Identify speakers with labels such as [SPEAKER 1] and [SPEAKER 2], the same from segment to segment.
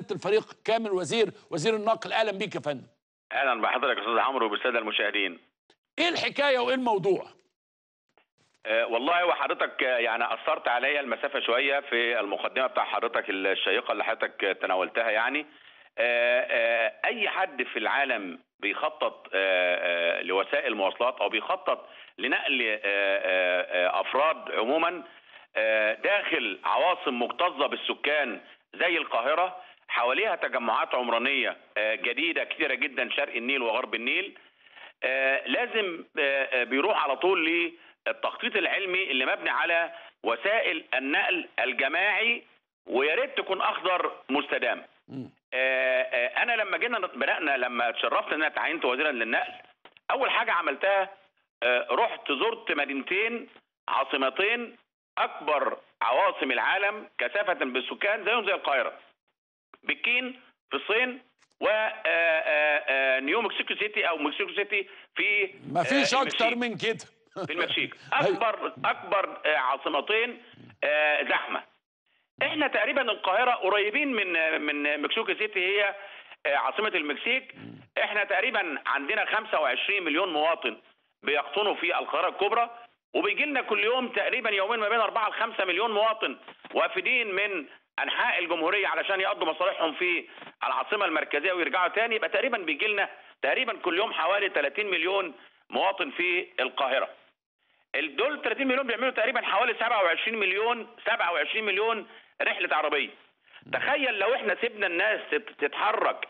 [SPEAKER 1] الفريق كامل وزير وزير النقل اهلا بيك يا فندم
[SPEAKER 2] اهلا بحضرتك يا استاذ عمرو وبالساده المشاهدين
[SPEAKER 1] ايه الحكايه وايه الموضوع
[SPEAKER 2] أه والله وحضرتك يعني اثرت عليا المسافه شويه في المقدمه بتاع حضرتك الشيقه اللي حضرتك تناولتها يعني أه أه اي حد في العالم بيخطط لوسائل مواصلات او بيخطط لنقل افراد عموما داخل عواصم مكتظه بالسكان زي القاهره حواليها تجمعات عمرانيه جديده كثيره جدا شرق النيل وغرب النيل لازم بيروح على طول للتخطيط العلمي اللي مبني على وسائل النقل الجماعي ويا ريت تكون اخضر مستدام انا لما جينا بدانا لما اتشرفت ان انا تعينت وزيرا للنقل اول حاجه عملتها رحت زرت مدينتين عاصمتين اكبر عواصم العالم كثافه بالسكان زيهم زي القاهره بكين في الصين و نيو مكسيكو سيتي او مكسيكو سيتي في
[SPEAKER 1] ما فيش اكتر من كده
[SPEAKER 2] في المكسيك اكبر اكبر عاصمتين زحمه احنا تقريبا القاهره قريبين من من مكسيكو سيتي هي عاصمه المكسيك احنا تقريبا عندنا 25 مليون مواطن بيقطنوا في القاهره الكبرى وبيجي لنا كل يوم تقريبا يومين ما بين 4 ل 5 مليون مواطن وافدين من انحاء الجمهوريه علشان يقضوا مصالحهم في العاصمه المركزيه ويرجعوا تاني يبقى تقريبا بيجي لنا تقريبا كل يوم حوالي 30 مليون مواطن في القاهره. دول 30 مليون بيعملوا تقريبا حوالي 27 مليون 27 مليون رحله عربيه. تخيل لو احنا سيبنا الناس تتحرك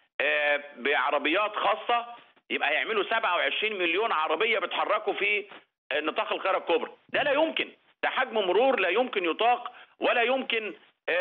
[SPEAKER 2] بعربيات خاصه يبقى هيعملوا 27 مليون عربيه بيتحركوا في نطاق القاهره الكبرى. ده لا يمكن، ده حجم مرور لا يمكن يطاق ولا يمكن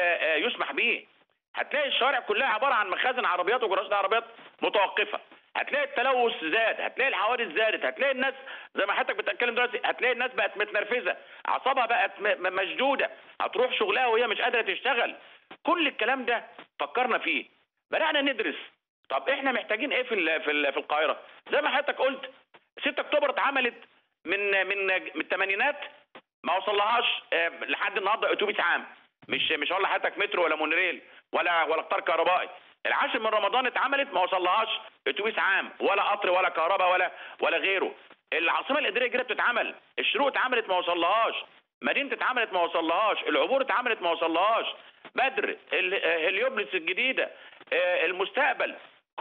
[SPEAKER 2] يسمح به. هتلاقي الشوارع كلها عباره عن مخازن عربيات وجراجات عربيات متوقفه. هتلاقي التلوث زاد هتلاقي الحوادث زادت هتلاقي الناس زي ما حضرتك بتتكلم دلوقتي هتلاقي الناس بقت متنرفزه اعصابها بقت مشدوده هتروح شغلها وهي مش قادره تشتغل كل الكلام ده فكرنا فيه بدانا ندرس طب احنا محتاجين ايه في ال في, ال في القاهره زي ما حضرتك قلت 6 اكتوبر اتعملت من من من الثمانينات ما وصلهاش لحد النهارده اتوبيس عام مش مش هقول لحضرتك مترو ولا مونوريل ولا ولا قطار كهربائي العاشر من رمضان اتعملت ما وصلهاش اتوبيس عام ولا قطر ولا كهرباء ولا ولا غيره العاصمه الاداريه الجديده بتتعمل الشروق اتعملت ما وصلهاش مدينه اتعملت ما وصلهاش العبور اتعملت ما وصلهاش بدر هليوبلس الجديده المستقبل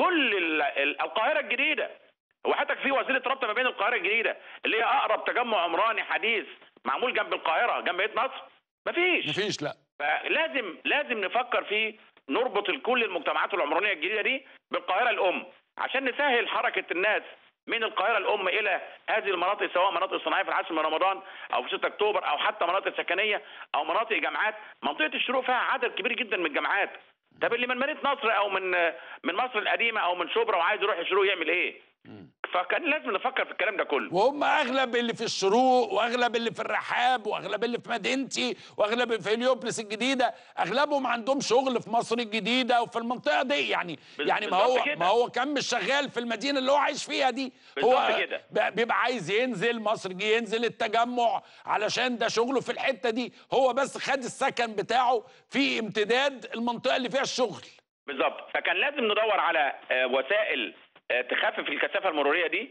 [SPEAKER 2] كل القاهره الجديده وحضرتك في وسيله ربط ما بين القاهره الجديده اللي هي اقرب تجمع عمراني حديث معمول جنب القاهره جنب مدينه نصر مفيش
[SPEAKER 1] مفيش لا
[SPEAKER 2] فلازم لازم نفكر في نربط كل المجتمعات العمرانيه الجديده دي بالقاهره الام عشان نسهل حركه الناس من القاهره الام الى هذه المناطق سواء مناطق صناعيه في العاشر من رمضان او في 6 اكتوبر او حتى مناطق سكنيه او مناطق جامعات منطقه الشروق فيها عدد كبير جدا من الجامعات طب اللي من مدينه نصر او من من مصر القديمه او من شبرا وعايز يروح الشروق يعمل ايه؟ فكان لازم نفكر في الكلام ده كله
[SPEAKER 1] وهم اغلب اللي في الشروق واغلب اللي في الرحاب واغلب اللي في مدينتي واغلب اللي في هليوبلس الجديده اغلبهم عندهم شغل في مصر الجديده وفي المنطقه دي يعني يعني ما هو
[SPEAKER 2] كده.
[SPEAKER 1] ما هو كان مش شغال في المدينه اللي هو عايش فيها دي هو
[SPEAKER 2] كده.
[SPEAKER 1] بيبقى عايز ينزل مصر ينزل التجمع علشان ده شغله في الحته دي هو بس خد السكن بتاعه في امتداد المنطقه اللي فيها الشغل
[SPEAKER 2] بالظبط فكان لازم ندور على وسائل تخفف الكثافه المروريه دي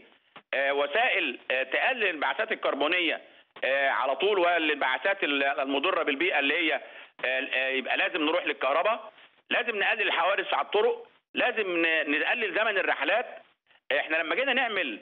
[SPEAKER 2] وسائل تقلل الانبعاثات الكربونيه على طول والانبعاثات المضره بالبيئه اللي هي يبقى لازم نروح للكهرباء لازم نقلل الحوادث على الطرق لازم نقلل زمن الرحلات احنا لما جينا نعمل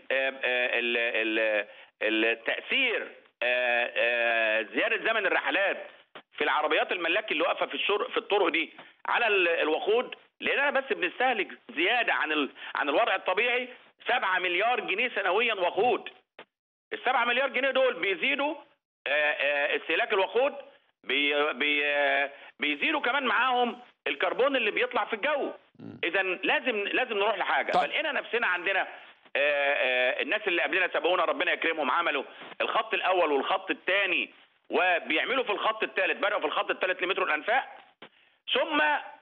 [SPEAKER 2] التاثير زياده زمن الرحلات في العربيات الملاكي اللي واقفه في في الطرق دي على الوقود لاننا بس بنستهلك زياده عن ال... عن الوضع الطبيعي 7 مليار جنيه سنويا وقود ال 7 مليار جنيه دول بيزيدوا استهلاك الوقود بي... بي... بيزيدوا كمان معاهم الكربون اللي بيطلع في الجو اذا لازم لازم نروح لحاجه
[SPEAKER 1] طيب.
[SPEAKER 2] فلقينا نفسنا عندنا الناس اللي قبلنا سبقونا ربنا يكرمهم عملوا الخط الاول والخط الثاني وبيعملوا في الخط الثالث بدأوا في الخط الثالث لمترو الانفاق ثم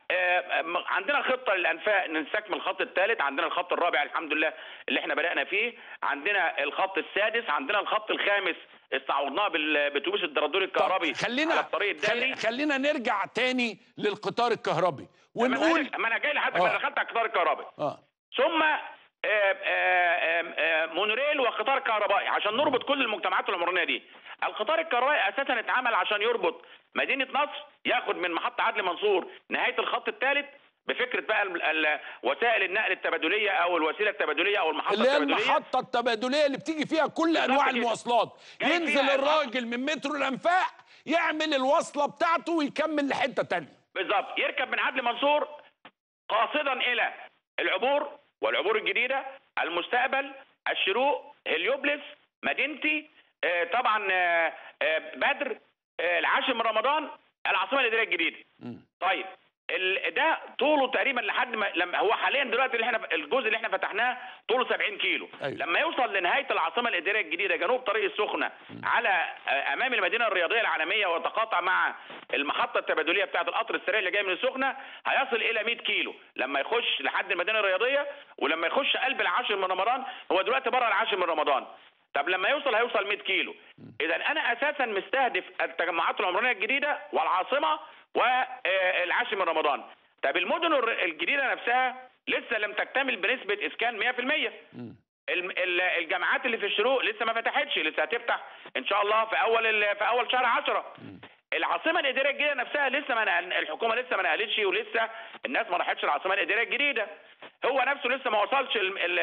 [SPEAKER 2] آه، م- عندنا خطه للانفاق نستكمل الخط الثالث عندنا الخط الرابع الحمد لله اللي احنا بدانا فيه عندنا الخط السادس عندنا الخط الخامس استعوضناه بال- باتوبيس الدرادوري
[SPEAKER 1] طب
[SPEAKER 2] الكهربي
[SPEAKER 1] خلينا
[SPEAKER 2] على الطريق الدائري
[SPEAKER 1] خل... خلينا نرجع تاني للقطار الكهربي
[SPEAKER 2] ما أنا
[SPEAKER 1] ونقول
[SPEAKER 2] جاي- ما انا جاي لحضرتك
[SPEAKER 1] آه.
[SPEAKER 2] انا دخلت على القطار الكهربي
[SPEAKER 1] اه
[SPEAKER 2] ثم آه، آه، آه، آه، مونوريل وقطار كهربائي عشان نربط كل المجتمعات العمرانيه دي القطار الكهربائي اساسا اتعمل عشان يربط مدينه نصر ياخد من محطه عدلي منصور نهايه الخط الثالث بفكره بقى ال- ال- وسائل النقل التبادليه او الوسيله التبادليه او المحطه
[SPEAKER 1] اللي هي
[SPEAKER 2] التبادليه
[SPEAKER 1] المحطة التبادلية اللي بتيجي فيها كل أنواع
[SPEAKER 2] كده.
[SPEAKER 1] المواصلات
[SPEAKER 2] جاي
[SPEAKER 1] ينزل
[SPEAKER 2] فيها
[SPEAKER 1] الراجل من مترو الأنفاق يعمل الوصلة بتاعته ويكمل لحتة تانية
[SPEAKER 2] بالظبط يركب من عدلي منصور قاصدا الى العبور والعبور الجديده المستقبل الشروق هليوبلس مدينتي آه، طبعا آه، آه، بدر آه، العاشر من رمضان العاصمه الاداريه الجديده طيب ال- ده طوله تقريبا لحد ما لما هو حاليا دلوقتي اللي احنا الجزء اللي احنا فتحناه طوله 70 كيلو
[SPEAKER 1] أيوة.
[SPEAKER 2] لما يوصل لنهايه العاصمه الاداريه الجديده جنوب طريق السخنه على آه، امام المدينه الرياضيه العالميه ويتقاطع مع المحطه التبادليه بتاعه القطر السريع اللي جاي من السخنه هيصل الى 100 كيلو لما يخش لحد المدينه الرياضيه ولما يخش قلب العاشر من رمضان هو دلوقتي بره العاشر من رمضان طب لما يوصل هيوصل 100 كيلو اذا انا اساسا مستهدف التجمعات العمرانيه الجديده والعاصمه والعاشر من رمضان طب المدن الر- الجديده نفسها لسه لم تكتمل بنسبه اسكان 100% الم- ال- الجامعات اللي في الشروق لسه ما فتحتش لسه هتفتح ان شاء الله في اول ال- في اول شهر 10 العاصمه الاداريه الجديده نفسها لسه ما نقل- الحكومه لسه ما نقلتش ولسه الناس ما راحتش العاصمه الاداريه الجديده هو نفسه لسه ما وصلش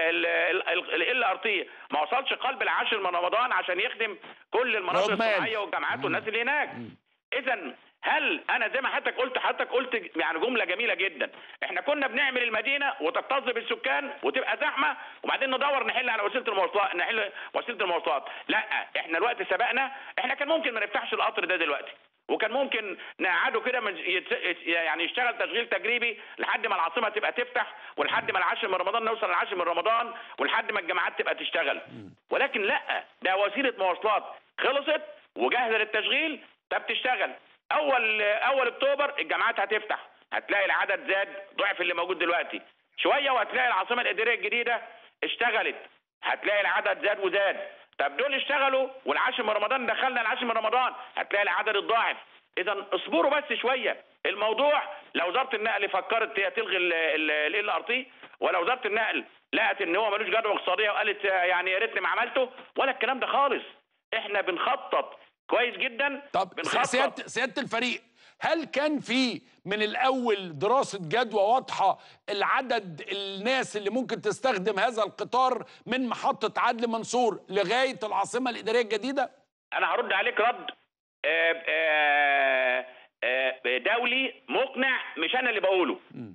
[SPEAKER 2] ال ار تي ما وصلش قلب العاشر من رمضان عشان يخدم كل المناطق
[SPEAKER 1] رغم
[SPEAKER 2] الصناعيه والجامعات والناس اللي هناك اذا هل انا زي ما حضرتك قلت حضرتك قلت يعني جمله جميله جدا احنا كنا بنعمل المدينه وتكتظ بالسكان وتبقى زحمه وبعدين ندور نحل على وسيله المواصلات نحل وسيله المواصلات لا احنا الوقت سبقنا احنا كان ممكن ما نفتحش القطر ده دلوقتي وكان ممكن نقعده كده من يت- يعني يشتغل تشغيل تجريبي لحد ما العاصمه تبقى تفتح ولحد ما العاشر من رمضان نوصل العاشر من رمضان ولحد ما الجامعات تبقى تشتغل ولكن لا ده وسيله مواصلات خلصت وجاهزه للتشغيل طب تشتغل اول اول اكتوبر الجامعات هتفتح هتلاقي العدد زاد ضعف اللي موجود دلوقتي شويه وهتلاقي العاصمه الاداريه الجديده اشتغلت هتلاقي العدد زاد وزاد طب دول اشتغلوا والعاشر من رمضان دخلنا العاشر من رمضان هتلاقي العدد اتضاعف اذا اصبروا بس شويه الموضوع لو وزاره النقل فكرت هي تلغي ال ار تي ولا وزاره النقل لقت ان هو ملوش جدوى اقتصاديه وقالت يعني يا ريتني ما عملته ولا الكلام ده خالص احنا بنخطط كويس جدا
[SPEAKER 1] طب
[SPEAKER 2] بنخطط
[SPEAKER 1] سيادة سيادة الفريق هل كان في من الأول دراسة جدوى واضحة العدد الناس اللي ممكن تستخدم هذا القطار من محطة عدلي منصور لغاية العاصمة الإدارية الجديدة؟
[SPEAKER 2] انا هرد عليك رد آه، آه، آه، دولي مقنع مش انا اللي بقوله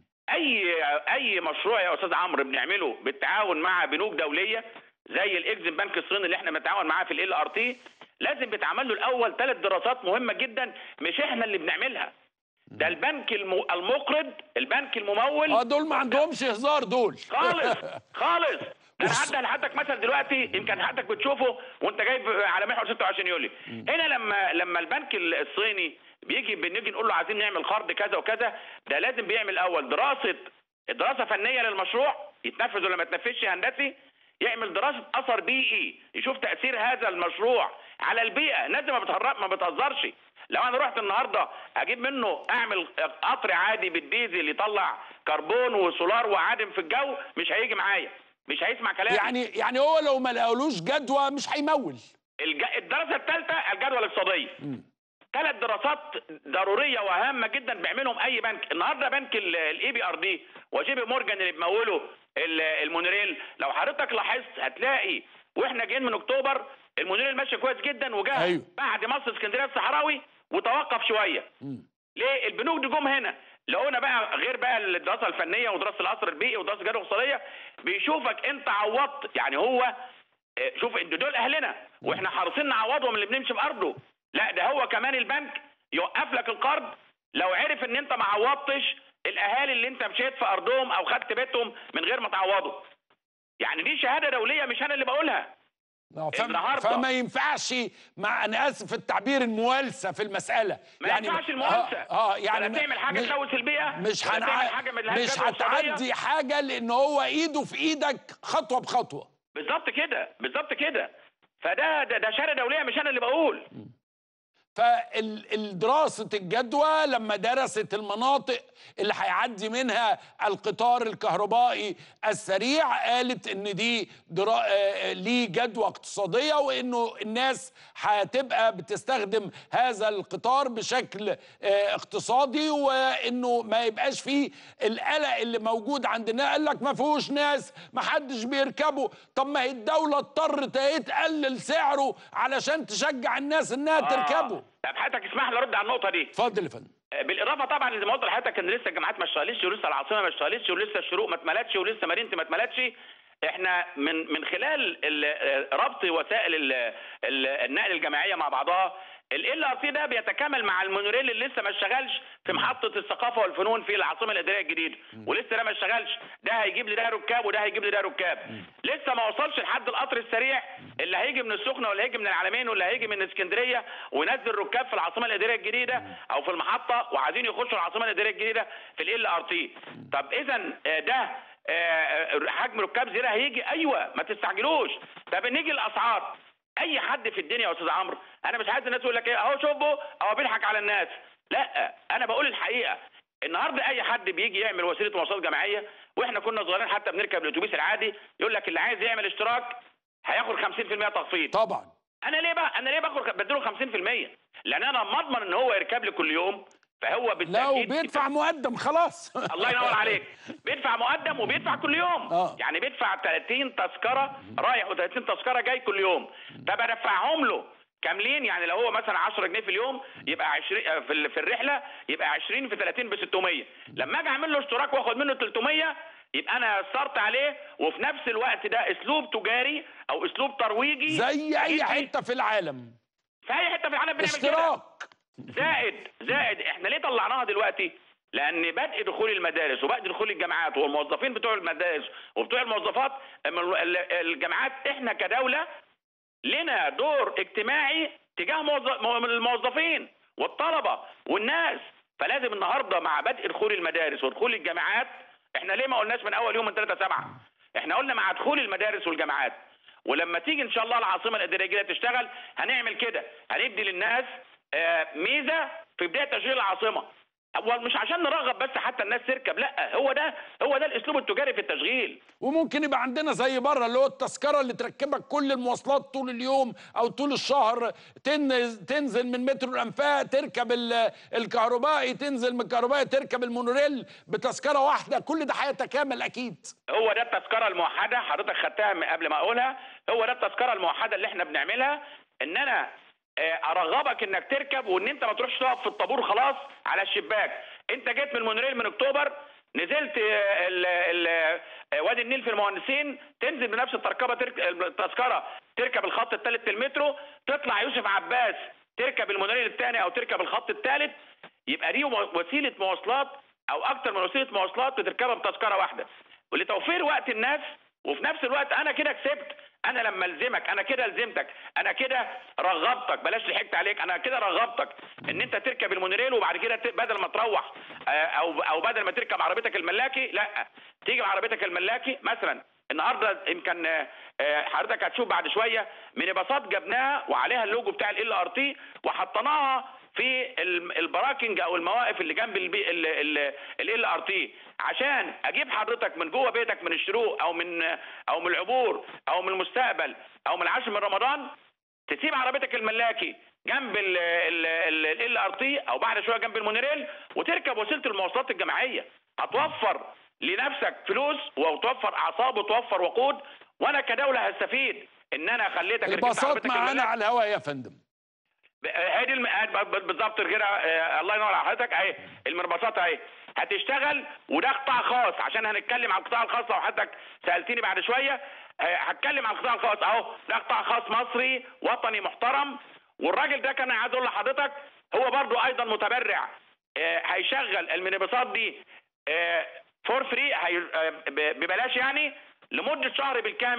[SPEAKER 2] اي اي مشروع يا استاذ عمرو بنعمله بالتعاون مع بنوك دوليه زي الاكزيم بنك الصيني اللي احنا بنتعاون معاه في ال ار تي لازم بيتعمل له الاول ثلاث دراسات مهمه جدا مش احنا اللي بنعملها ده البنك الم- المقرض البنك الممول
[SPEAKER 1] اه دول ما عندهمش هزار دول
[SPEAKER 2] خالص خالص ده انا هدي لحضرتك مثل دلوقتي يمكن حضرتك بتشوفه وانت جاي على محور 26 يوليو هنا لما لما البنك الصيني بيجي بنيجي نقول له عايزين نعمل قرض كذا وكذا ده لازم بيعمل اول دراسه دراسه فنيه للمشروع يتنفذ ولا ما يتنفذش هندسي يعمل دراسه اثر بيئي يشوف تاثير هذا المشروع على البيئه الناس دي ما بتهرب ما بتهزرش لو انا رحت النهارده اجيب منه اعمل قطر عادي بالديزل يطلع كربون وسولار وعادم في الجو مش هيجي معايا مش هيسمع كلامي
[SPEAKER 1] يعني يعني هو لو ما لقالوش جدوى مش هيمول
[SPEAKER 2] الج... الدراسه الثالثه الجدوى الاقتصاديه ثلاث دراسات ضروريه وهامه جدا بيعملهم اي بنك النهارده بنك الاي بي ار دي وجيبي مورجان اللي بيموله ال- المونوريل لو حضرتك لاحظت هتلاقي واحنا جايين من اكتوبر المونوريل ماشي كويس جدا وجه
[SPEAKER 1] أيوه.
[SPEAKER 2] بعد مصر اسكندريه الصحراوي وتوقف شويه ليه البنوك دي جم هنا لقونا بقى غير بقى الدراسه الفنيه ودراسه الاثر البيئي ودراسه الجدوى الاقتصاديه بيشوفك انت عوضت يعني هو آه، شوف انتوا دول اهلنا واحنا حريصين نعوضهم اللي بنمشي في ارضه لا ده هو كمان البنك يوقف لك القرض لو عرف ان انت ما عوضتش الاهالي اللي انت مشيت في ارضهم او خدت بيتهم من غير ما تعوضه يعني دي شهاده دوليه مش انا اللي بقولها
[SPEAKER 1] آه، فم-
[SPEAKER 2] النهاردة-
[SPEAKER 1] فما ينفعش مع انا اسف في التعبير الموالسه في المساله
[SPEAKER 2] ما ينفعش الموالسه
[SPEAKER 1] اه, آه يعني
[SPEAKER 2] ولا تعمل حاجه
[SPEAKER 1] مش-
[SPEAKER 2] تلوث البيئه
[SPEAKER 1] مش
[SPEAKER 2] ولا
[SPEAKER 1] هنع...
[SPEAKER 2] تعمل حاجه من
[SPEAKER 1] مش هتعدي حاجه لان هو ايده في ايدك خطوه بخطوه
[SPEAKER 2] بالظبط كده بالظبط كده فده ده, ده شهاده دوليه مش انا اللي بقول
[SPEAKER 1] فالدراسة الجدوى لما درست المناطق اللي هيعدي منها القطار الكهربائي السريع قالت ان دي درا... آه، ليه جدوى اقتصادية وانه الناس هتبقى بتستخدم هذا القطار بشكل آه، اقتصادي وانه ما يبقاش فيه القلق اللي موجود عندنا قال لك ما فيهوش ناس ما حدش بيركبه طب ما هي الدولة اضطرت اهي تقلل سعره علشان تشجع الناس انها تركبه
[SPEAKER 2] آه. طب حضرتك اسمح لي ارد على النقطه دي
[SPEAKER 1] اتفضل يا فندم
[SPEAKER 2] بالاضافه طبعا زي ما قلت لحضرتك ان لسه الجامعات ما اشتغلتش ولسه العاصمه ما اشتغلتش ولسه الشروق ما اتملتش ولسه مدينتي ما اتملتش احنا من من خلال ال- ربط وسائل ال- ال- النقل الجماعيه مع بعضها ال ار تي ده بيتكامل مع المونوريل اللي لسه ما اشتغلش في محطه الثقافه والفنون في العاصمه الاداريه الجديده ولسه ده ما اشتغلش ده هيجيب لي ده ركاب وده هيجيب لي ده ركاب لسه ما وصلش لحد القطر السريع اللي هيجي من السخنه واللي هيجي من العلمين واللي هيجي من اسكندريه وينزل ركاب في العاصمه الاداريه الجديده او في المحطه وعايزين يخشوا العاصمه الاداريه الجديده في ال ار تي طب اذا ده آه، حجم ركاب زياده هيجي ايوه ما تستعجلوش طب نيجي الاسعار اي حد في الدنيا يا استاذ عمرو انا مش عايز الناس يقول لك ايه اهو شوفوا اهو بيضحك على الناس لا انا بقول الحقيقه النهارده اي حد بيجي يعمل وسيله مواصلات جماعيه واحنا كنا صغيرين حتى بنركب الاتوبيس العادي يقول لك اللي عايز يعمل اشتراك هياخد 50% تخفيض
[SPEAKER 1] طبعا
[SPEAKER 2] انا ليه بقى انا ليه باخد بديله 50% لان انا مضمن ان هو يركب لي كل يوم فهو
[SPEAKER 1] لا
[SPEAKER 2] بالتاكيد
[SPEAKER 1] وبيدفع مقدم خلاص
[SPEAKER 2] الله ينور عليك بيدفع مقدم وبيدفع كل يوم
[SPEAKER 1] آه.
[SPEAKER 2] يعني بيدفع 30 تذكره رايح و30 تذكره جاي كل يوم طب ادفعهم له كاملين يعني لو هو مثلا 10 جنيه في اليوم يبقى 20 آه، في ال- في الرحله يبقى 20 في 30 ب 600 لما اجي اعمل له اشتراك واخد منه 300 يبقى انا اثرت عليه وفي نفس الوقت ده اسلوب تجاري او اسلوب ترويجي
[SPEAKER 1] زي اي
[SPEAKER 2] أجيب بيه-
[SPEAKER 1] حته في العالم
[SPEAKER 2] في اي حته في العالم بنعمل كده
[SPEAKER 1] اشتراك
[SPEAKER 2] زائد زائد احنا ليه طلعناها دلوقتي؟ لان بدء دخول المدارس وبدء دخول الجامعات والموظفين بتوع المدارس وبتوع الموظفات أما ال- ال- الجامعات احنا كدوله لنا دور اجتماعي تجاه موظ- مو- الموظفين والطلبه والناس فلازم النهارده مع بدء دخول المدارس ودخول الجامعات احنا ليه ما قلناش من اول يوم من 3 7 احنا قلنا مع دخول المدارس والجامعات ولما تيجي ان شاء الله العاصمه الاداريه الجديده تشتغل هنعمل كده هندي للناس آه، ميزه في بدايه تشغيل العاصمه هو مش عشان نرغب بس حتى الناس تركب لا هو ده هو ده الاسلوب التجاري في التشغيل
[SPEAKER 1] وممكن يبقى عندنا زي بره اللي هو التذكره اللي تركبك كل المواصلات طول اليوم او طول الشهر تن- تنزل من مترو الانفاق تركب ال- الكهربائي تنزل من الكهربائي تركب المونوريل بتذكره واحده كل ده هيتكامل اكيد
[SPEAKER 2] هو ده التذكره الموحده حضرتك خدتها من قبل ما اقولها هو ده التذكره الموحده اللي احنا بنعملها ان انا آه، ارغبك انك تركب وان انت ما تروحش تقف في الطابور خلاص على الشباك انت جيت من المونوريل من اكتوبر نزلت آه، ال- ال- آه، وادي النيل في المهندسين تنزل بنفس التركبه ترك... التذكره تركب الخط الثالث المترو تطلع يوسف عباس تركب المونوريل الثاني او تركب الخط الثالث يبقى دي وسيله مواصلات او اكتر من وسيله مواصلات بتركبها بتذكره واحده ولتوفير وقت الناس وفي نفس الوقت انا كده كسبت انا لما الزمك انا كده الزمتك انا كده رغبتك بلاش ضحكت عليك انا كده رغبتك ان انت تركب المونوريل وبعد كده ت- بدل ما تروح آه، او او بدل ما تركب عربيتك الملاكي لا تيجي بعربيتك الملاكي مثلا النهارده يمكن آه، آه، حضرتك هتشوف بعد شويه مينيباصات جبناها وعليها اللوجو بتاع ال ار تي وحطيناها في ال- البراكنج او المواقف اللي جنب ال ار تي عشان اجيب حضرتك من جوه بيتك من الشروق او من او من العبور او من المستقبل او من العاشر من رمضان تسيب عربيتك الملاكي جنب ال ار تي او بعد شويه جنب المونوريل وتركب وسيله المواصلات الجماعيه هتوفر لنفسك فلوس وتوفر اعصاب وتوفر وقود وانا كدوله هستفيد ان انا خليتك ركبت
[SPEAKER 1] الباصات
[SPEAKER 2] عربيتك
[SPEAKER 1] معانا
[SPEAKER 2] الملاكي.
[SPEAKER 1] على الهواء يا فندم
[SPEAKER 2] هذه الم... بالظبط كده آه، الله ينور على حضرتك اهي المربصات اهي هتشتغل وده قطاع خاص عشان هنتكلم عن القطاع الخاص لو حضرتك سالتني بعد شويه آه، هتكلم عن القطاع الخاص اهو ده قطاع خاص مصري وطني محترم والراجل ده كان عايز اقول لحضرتك هو برضو ايضا متبرع آه، هيشغل المينيباصات دي فور فري ببلاش يعني لمده شهر بالكامل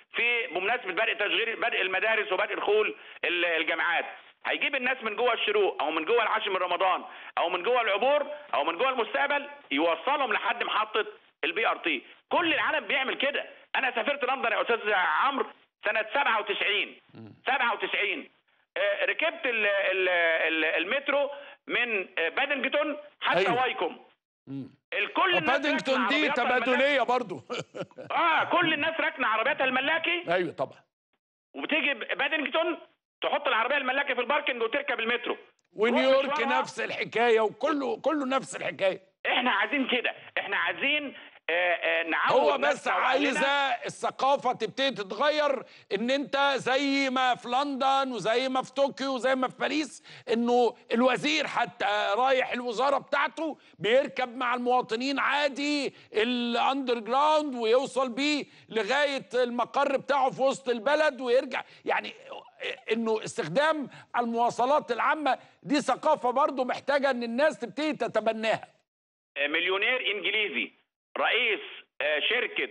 [SPEAKER 2] في بمناسبه بدء تشغيل بدء المدارس وبدء دخول ال- الجامعات هيجيب الناس من جوه الشروق او من جوه العاشر من رمضان او من جوه العبور او من جوه المستقبل يوصلهم لحد محطه البي ار تي كل العالم بيعمل كده انا سافرت لندن يا استاذ عمرو سنه 97 97 آه، ركبت ال ال ال المترو من آه، بادنجتون حتى
[SPEAKER 1] أيوة.
[SPEAKER 2] وايكوم
[SPEAKER 1] مم.
[SPEAKER 2] الكل الناس
[SPEAKER 1] وبادنجتون
[SPEAKER 2] راكنة
[SPEAKER 1] دي
[SPEAKER 2] عربياتها الملاكي.
[SPEAKER 1] تبادليه برضو
[SPEAKER 2] اه كل الناس راكنه عربياتها الملاكي
[SPEAKER 1] ايوه طبعا
[SPEAKER 2] وبتيجي بادنجتون تحط العربيه الملاكي في الباركنج وتركب المترو
[SPEAKER 1] ونيويورك
[SPEAKER 2] روح مشوارها.
[SPEAKER 1] نفس الحكايه وكله كله نفس الحكايه
[SPEAKER 2] احنا عايزين كده احنا عايزين آه، آه، نعود
[SPEAKER 1] هو بس
[SPEAKER 2] نفسنا وأهلنا.
[SPEAKER 1] عايزه الثقافه تبتدي تتغير ان انت زي ما في لندن وزي ما في طوكيو وزي ما في باريس انه الوزير حتى رايح الوزاره بتاعته بيركب مع المواطنين عادي الاندر جراوند ويوصل بيه لغايه المقر بتاعه في وسط البلد ويرجع يعني انه استخدام المواصلات العامه دي ثقافه برضو محتاجه ان الناس تبتدي تتبناها
[SPEAKER 2] مليونير انجليزي رئيس آه، شركه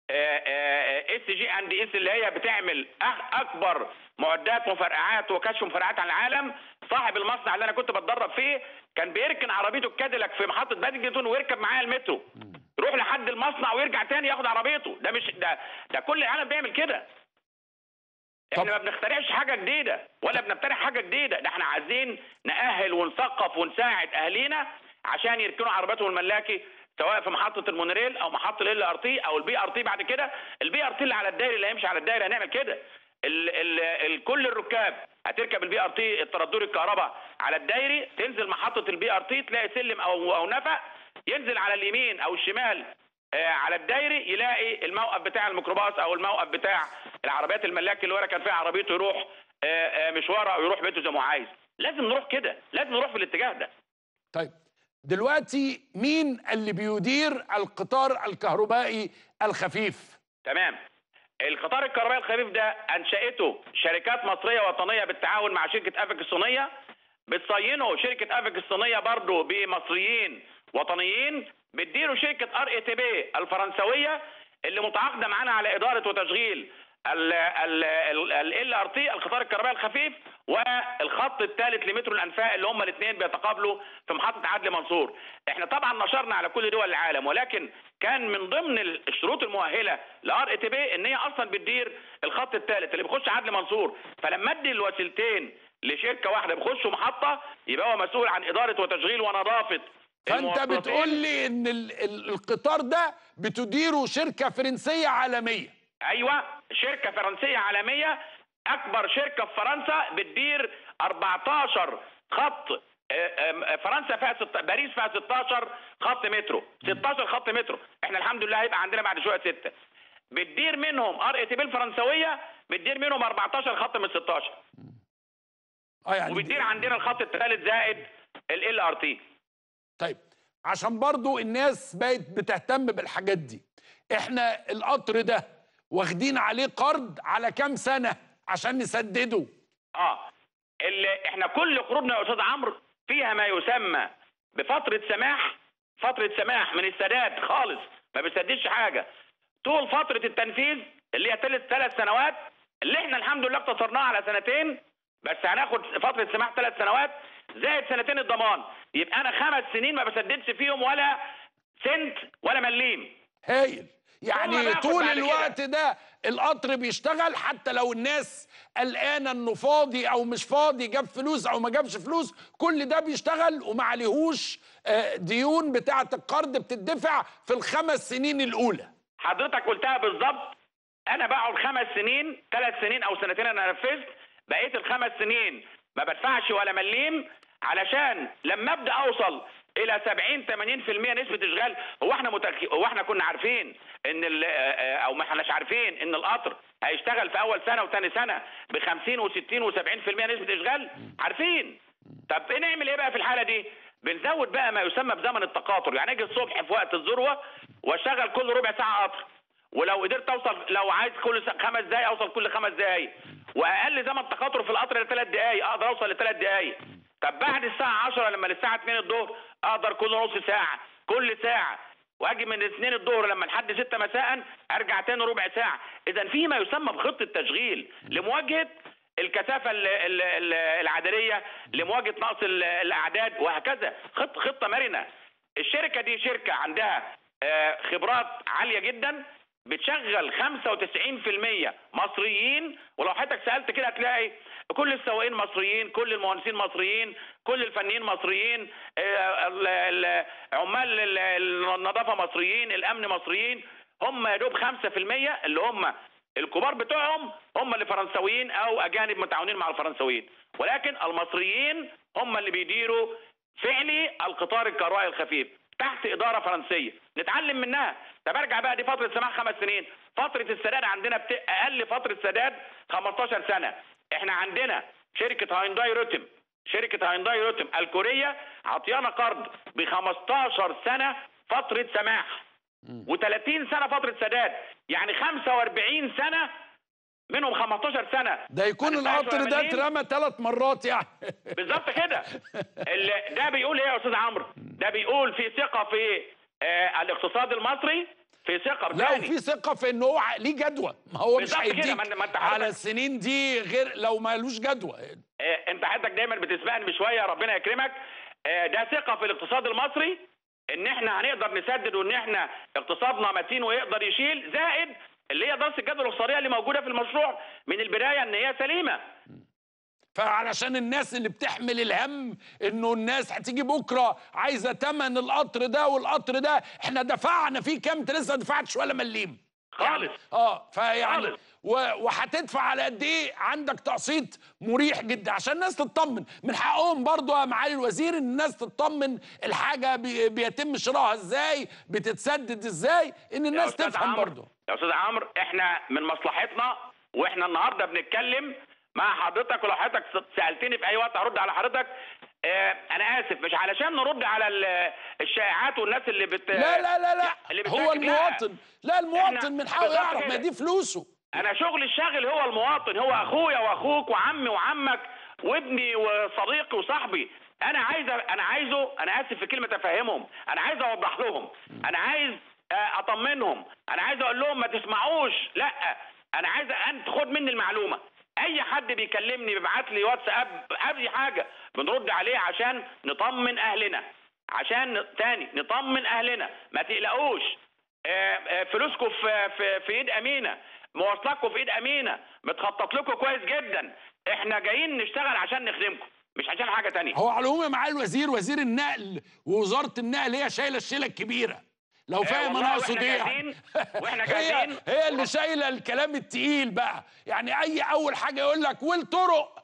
[SPEAKER 2] اس جي اند اس اللي هي بتعمل أخ- اكبر معدات مفرقعات وكشف مفرقعات على العالم صاحب المصنع اللي انا كنت بتدرب فيه كان بيركن عربيته الكاديلاك في محطه بادنجتون ويركب معايا المترو يروح لحد المصنع ويرجع تاني ياخد عربيته ده مش ده ده كل العالم بيعمل كده احنا
[SPEAKER 1] طب-
[SPEAKER 2] ما بنخترعش حاجه جديده ولا بنخترع حاجه جديده ده احنا عايزين نأهل ونثقف ونساعد اهالينا عشان يركنوا عربياتهم الملاكي سواء في محطه المونوريل او محطه ال ار تي او البي ار تي بعد كده البي ار تي اللي على الدايري اللي هيمشي على الدايري هنعمل كده ال ال ال كل الركاب هتركب البي ار تي الترددي الكهرباء على الدايري تنزل محطه البي ار تي تلاقي سلم او او نفق ينزل على اليمين او الشمال آه، على الدايري يلاقي الموقف بتاع الميكروباص او الموقف بتاع العربيات الملاكي اللي ورا كان فيها عربيته يروح آه، آه، مشواره او يروح بيته زي ما هو عايز لازم نروح كده لازم نروح في الاتجاه ده
[SPEAKER 1] طيب دلوقتي مين اللي بيدير القطار الكهربائي الخفيف
[SPEAKER 2] تمام القطار الكهربائي الخفيف ده انشأته شركات مصريه وطنيه بالتعاون مع شركه افك الصينيه بتصينه شركه افك الصينيه برضه بمصريين وطنيين بتديره شركه ار اي تي بي الفرنسويه اللي متعاقده معانا على اداره وتشغيل ال ار تي القطار الكهربائي الخفيف والخط الثالث لمترو الانفاق اللي هم الاثنين بيتقابلوا في محطه عدلي منصور احنا طبعا نشرنا على كل دول العالم ولكن كان من ضمن الشروط المؤهله لار اي تي بي ان هي اصلا بتدير الخط الثالث اللي بيخش عدلي منصور فلما ادي الوسيلتين لشركه واحده بيخشوا محطه يبقى هو مسؤول عن اداره وتشغيل ونظافه
[SPEAKER 1] فانت
[SPEAKER 2] المواصلاتين.
[SPEAKER 1] بتقول لي ان ال- ال- القطار ده بتديره شركه فرنسيه عالميه
[SPEAKER 2] ايوه شركه فرنسيه عالميه اكبر شركه في فرنسا بتدير 14 خط آه، آم، فرنسا فيها ست... باريس فيها 16 خط مترو 16 خط مترو احنا الحمد لله هيبقى عندنا بعد شويه سته بتدير منهم ار اي تي بي الفرنسويه بتدير منهم 14 خط من 16
[SPEAKER 1] اه يعني
[SPEAKER 2] وبتدير عندنا الخط الثالث زائد ال ار تي
[SPEAKER 1] طيب عشان برضو الناس بقت بتهتم بالحاجات دي احنا القطر ده واخدين عليه قرض على كام سنه عشان نسدده
[SPEAKER 2] اه اللي احنا كل قروضنا يا استاذ عمرو فيها ما يسمى بفتره سماح فتره سماح من السداد خالص ما بيسددش حاجه طول فتره التنفيذ اللي هي ثلاث ثلاث سنوات اللي احنا الحمد لله اقتصرناها على سنتين بس هناخد فتره سماح ثلاث سنوات زائد سنتين الضمان يبقى انا خمس سنين ما بسددش فيهم ولا سنت ولا مليم
[SPEAKER 1] هايل يعني
[SPEAKER 2] باخد
[SPEAKER 1] طول
[SPEAKER 2] بعد
[SPEAKER 1] الوقت ده القطر بيشتغل حتى لو الناس قلقانه انه فاضي او مش فاضي جاب فلوس او ما جابش فلوس كل ده بيشتغل وما عليهوش آه، ديون بتاعه القرض بتدفع في الخمس سنين الاولى
[SPEAKER 2] حضرتك قلتها بالظبط انا بقعد خمس سنين ثلاث سنين او سنتين انا نفذت بقيت الخمس سنين ما بدفعش ولا مليم علشان لما ابدا اوصل الى 70 80% نسبه اشغال هو احنا متأكد هو احنا كنا عارفين ان ال- آه، او ما احناش عارفين ان القطر هيشتغل في اول سنه وثاني سنه ب 50 و60 و70% نسبه اشغال عارفين طب إيه نعمل ايه بقى في الحاله دي بنزود بقى ما يسمى بزمن التقاطر يعني اجي الصبح في وقت الذروه واشتغل كل ربع ساعه قطر ولو قدرت اوصل لو عايز كل س- خمس دقايق اوصل كل خمس دقايق واقل زمن تقاطر في القطر لثلاث دقايق اقدر اوصل لثلاث دقايق طب بعد الساعه 10 لما للساعه 2 الظهر اقدر كل نص ساعه كل ساعه واجي من 2 الظهر لما لحد 6 مساء ارجع تاني ربع ساعه اذا في ما يسمى بخطه تشغيل لمواجهه الكثافه ال- ال- ال- العدديه لمواجهه نقص ال- الاعداد وهكذا خط خطه مرنه الشركه دي شركه عندها آه، خبرات عاليه جدا بتشغل 95% مصريين ولو حضرتك سالت كده هتلاقي كل السواقين مصريين كل المهندسين مصريين كل الفنيين مصريين آه، ال- ال- عمال ال- النظافه مصريين الامن مصريين هم يا دوب 5% اللي هم الكبار بتوعهم هم اللي فرنساويين او اجانب متعاونين مع الفرنساويين ولكن المصريين هم اللي بيديروا فعلي القطار الكهربائي الخفيف تحت اداره فرنسيه نتعلم منها طب ارجع بقى دي فتره سماح خمس سنين فتره السداد عندنا بت... اقل فتره سداد 15 سنه احنا عندنا شركه هاينداي روتم شركه هاينداي روتم الكوريه عطيانا قرض ب 15 سنه فتره سماح و30 سنه فتره سداد يعني 45 سنه منهم 15 سنه
[SPEAKER 1] ده يكون
[SPEAKER 2] ما ندفعش
[SPEAKER 1] القطر
[SPEAKER 2] ولا
[SPEAKER 1] ده
[SPEAKER 2] مليم.
[SPEAKER 1] اترمى ثلاث مرات يعني
[SPEAKER 2] بالظبط كده ال- ده بيقول ايه يا استاذ عمرو ده بيقول في ثقه في آه الاقتصاد المصري في ثقه
[SPEAKER 1] لا
[SPEAKER 2] تاني.
[SPEAKER 1] وفي ثقه في ان هو ليه جدوى ما هو مش
[SPEAKER 2] بالظبط كده،
[SPEAKER 1] هيديك
[SPEAKER 2] ما أنت- ما أنت
[SPEAKER 1] على
[SPEAKER 2] حضرتك-
[SPEAKER 1] السنين دي غير لو ما لوش جدوى
[SPEAKER 2] آه انت حضرتك دايما بتسبقني بشويه ربنا يكرمك آه ده ثقه في الاقتصاد المصري ان احنا هنقدر نسدد وان احنا اقتصادنا متين ويقدر يشيل زائد اللي هي دراسه الجدوى الاقتصاديه اللي موجوده في المشروع من البدايه ان هي سليمه
[SPEAKER 1] فعلشان الناس اللي بتحمل الهم انه الناس هتيجي بكره عايزه تمن القطر ده والقطر ده احنا دفعنا فيه كام انت لسه ما دفعتش ولا مليم
[SPEAKER 2] خالص.
[SPEAKER 1] اه فيعني
[SPEAKER 2] خالص.
[SPEAKER 1] و- وهتدفع على قد ايه عندك تقسيط مريح جدا عشان الناس تطمن من حقهم برضو يا معالي الوزير ان الناس تطمن الحاجه بي بيتم شرائها ازاي بتتسدد ازاي ان
[SPEAKER 2] يا
[SPEAKER 1] الناس
[SPEAKER 2] أستاذ
[SPEAKER 1] تفهم
[SPEAKER 2] عمرو،
[SPEAKER 1] برضو
[SPEAKER 2] يا استاذ عمرو احنا من مصلحتنا واحنا النهارده بنتكلم مع حضرتك ولو حضرتك سالتني في اي وقت هرد على حضرتك اه انا اسف مش علشان نرد على ال- الشائعات والناس اللي بت
[SPEAKER 1] لا لا لا لا
[SPEAKER 2] اللي
[SPEAKER 1] هو
[SPEAKER 2] بتشكك. لا.
[SPEAKER 1] المواطن لا المواطن
[SPEAKER 2] إحنا
[SPEAKER 1] من حقه
[SPEAKER 2] بالظبط
[SPEAKER 1] يعرف ما
[SPEAKER 2] كده.
[SPEAKER 1] دي فلوسه
[SPEAKER 2] انا شغل الشاغل هو المواطن هو اخويا واخوك وعمي وعمك وابني وصديقي وصاحبي انا عايز انا عايزه انا اسف في كلمه افهمهم انا عايز اوضح لهم انا عايز آه، اطمنهم انا عايز اقول لهم ما تسمعوش لا انا عايز انت خد مني المعلومه اي حد بيكلمني بيبعت لي واتساب اي حاجه بنرد عليه عشان نطمن اهلنا عشان ن- تاني نطمن اهلنا ما تقلقوش آه، آه، فلوسكم في في في ايد امينه مواصلاتكم في ايد امينه متخطط لكم كويس جدا احنا جايين نشتغل عشان نخدمكم مش عشان حاجه تانية
[SPEAKER 1] هو على العموم معاه الوزير وزير النقل ووزاره النقل هي شايله الشيله الكبيره لو فاهم
[SPEAKER 2] والله
[SPEAKER 1] انا اقصد
[SPEAKER 2] وإحنا
[SPEAKER 1] ايه
[SPEAKER 2] جاهزين- وإحنا
[SPEAKER 1] هي
[SPEAKER 2] جاهزين.
[SPEAKER 1] هي اللي شايله الكلام التقيل بقى يعني اي اول حاجه يقول لك والطرق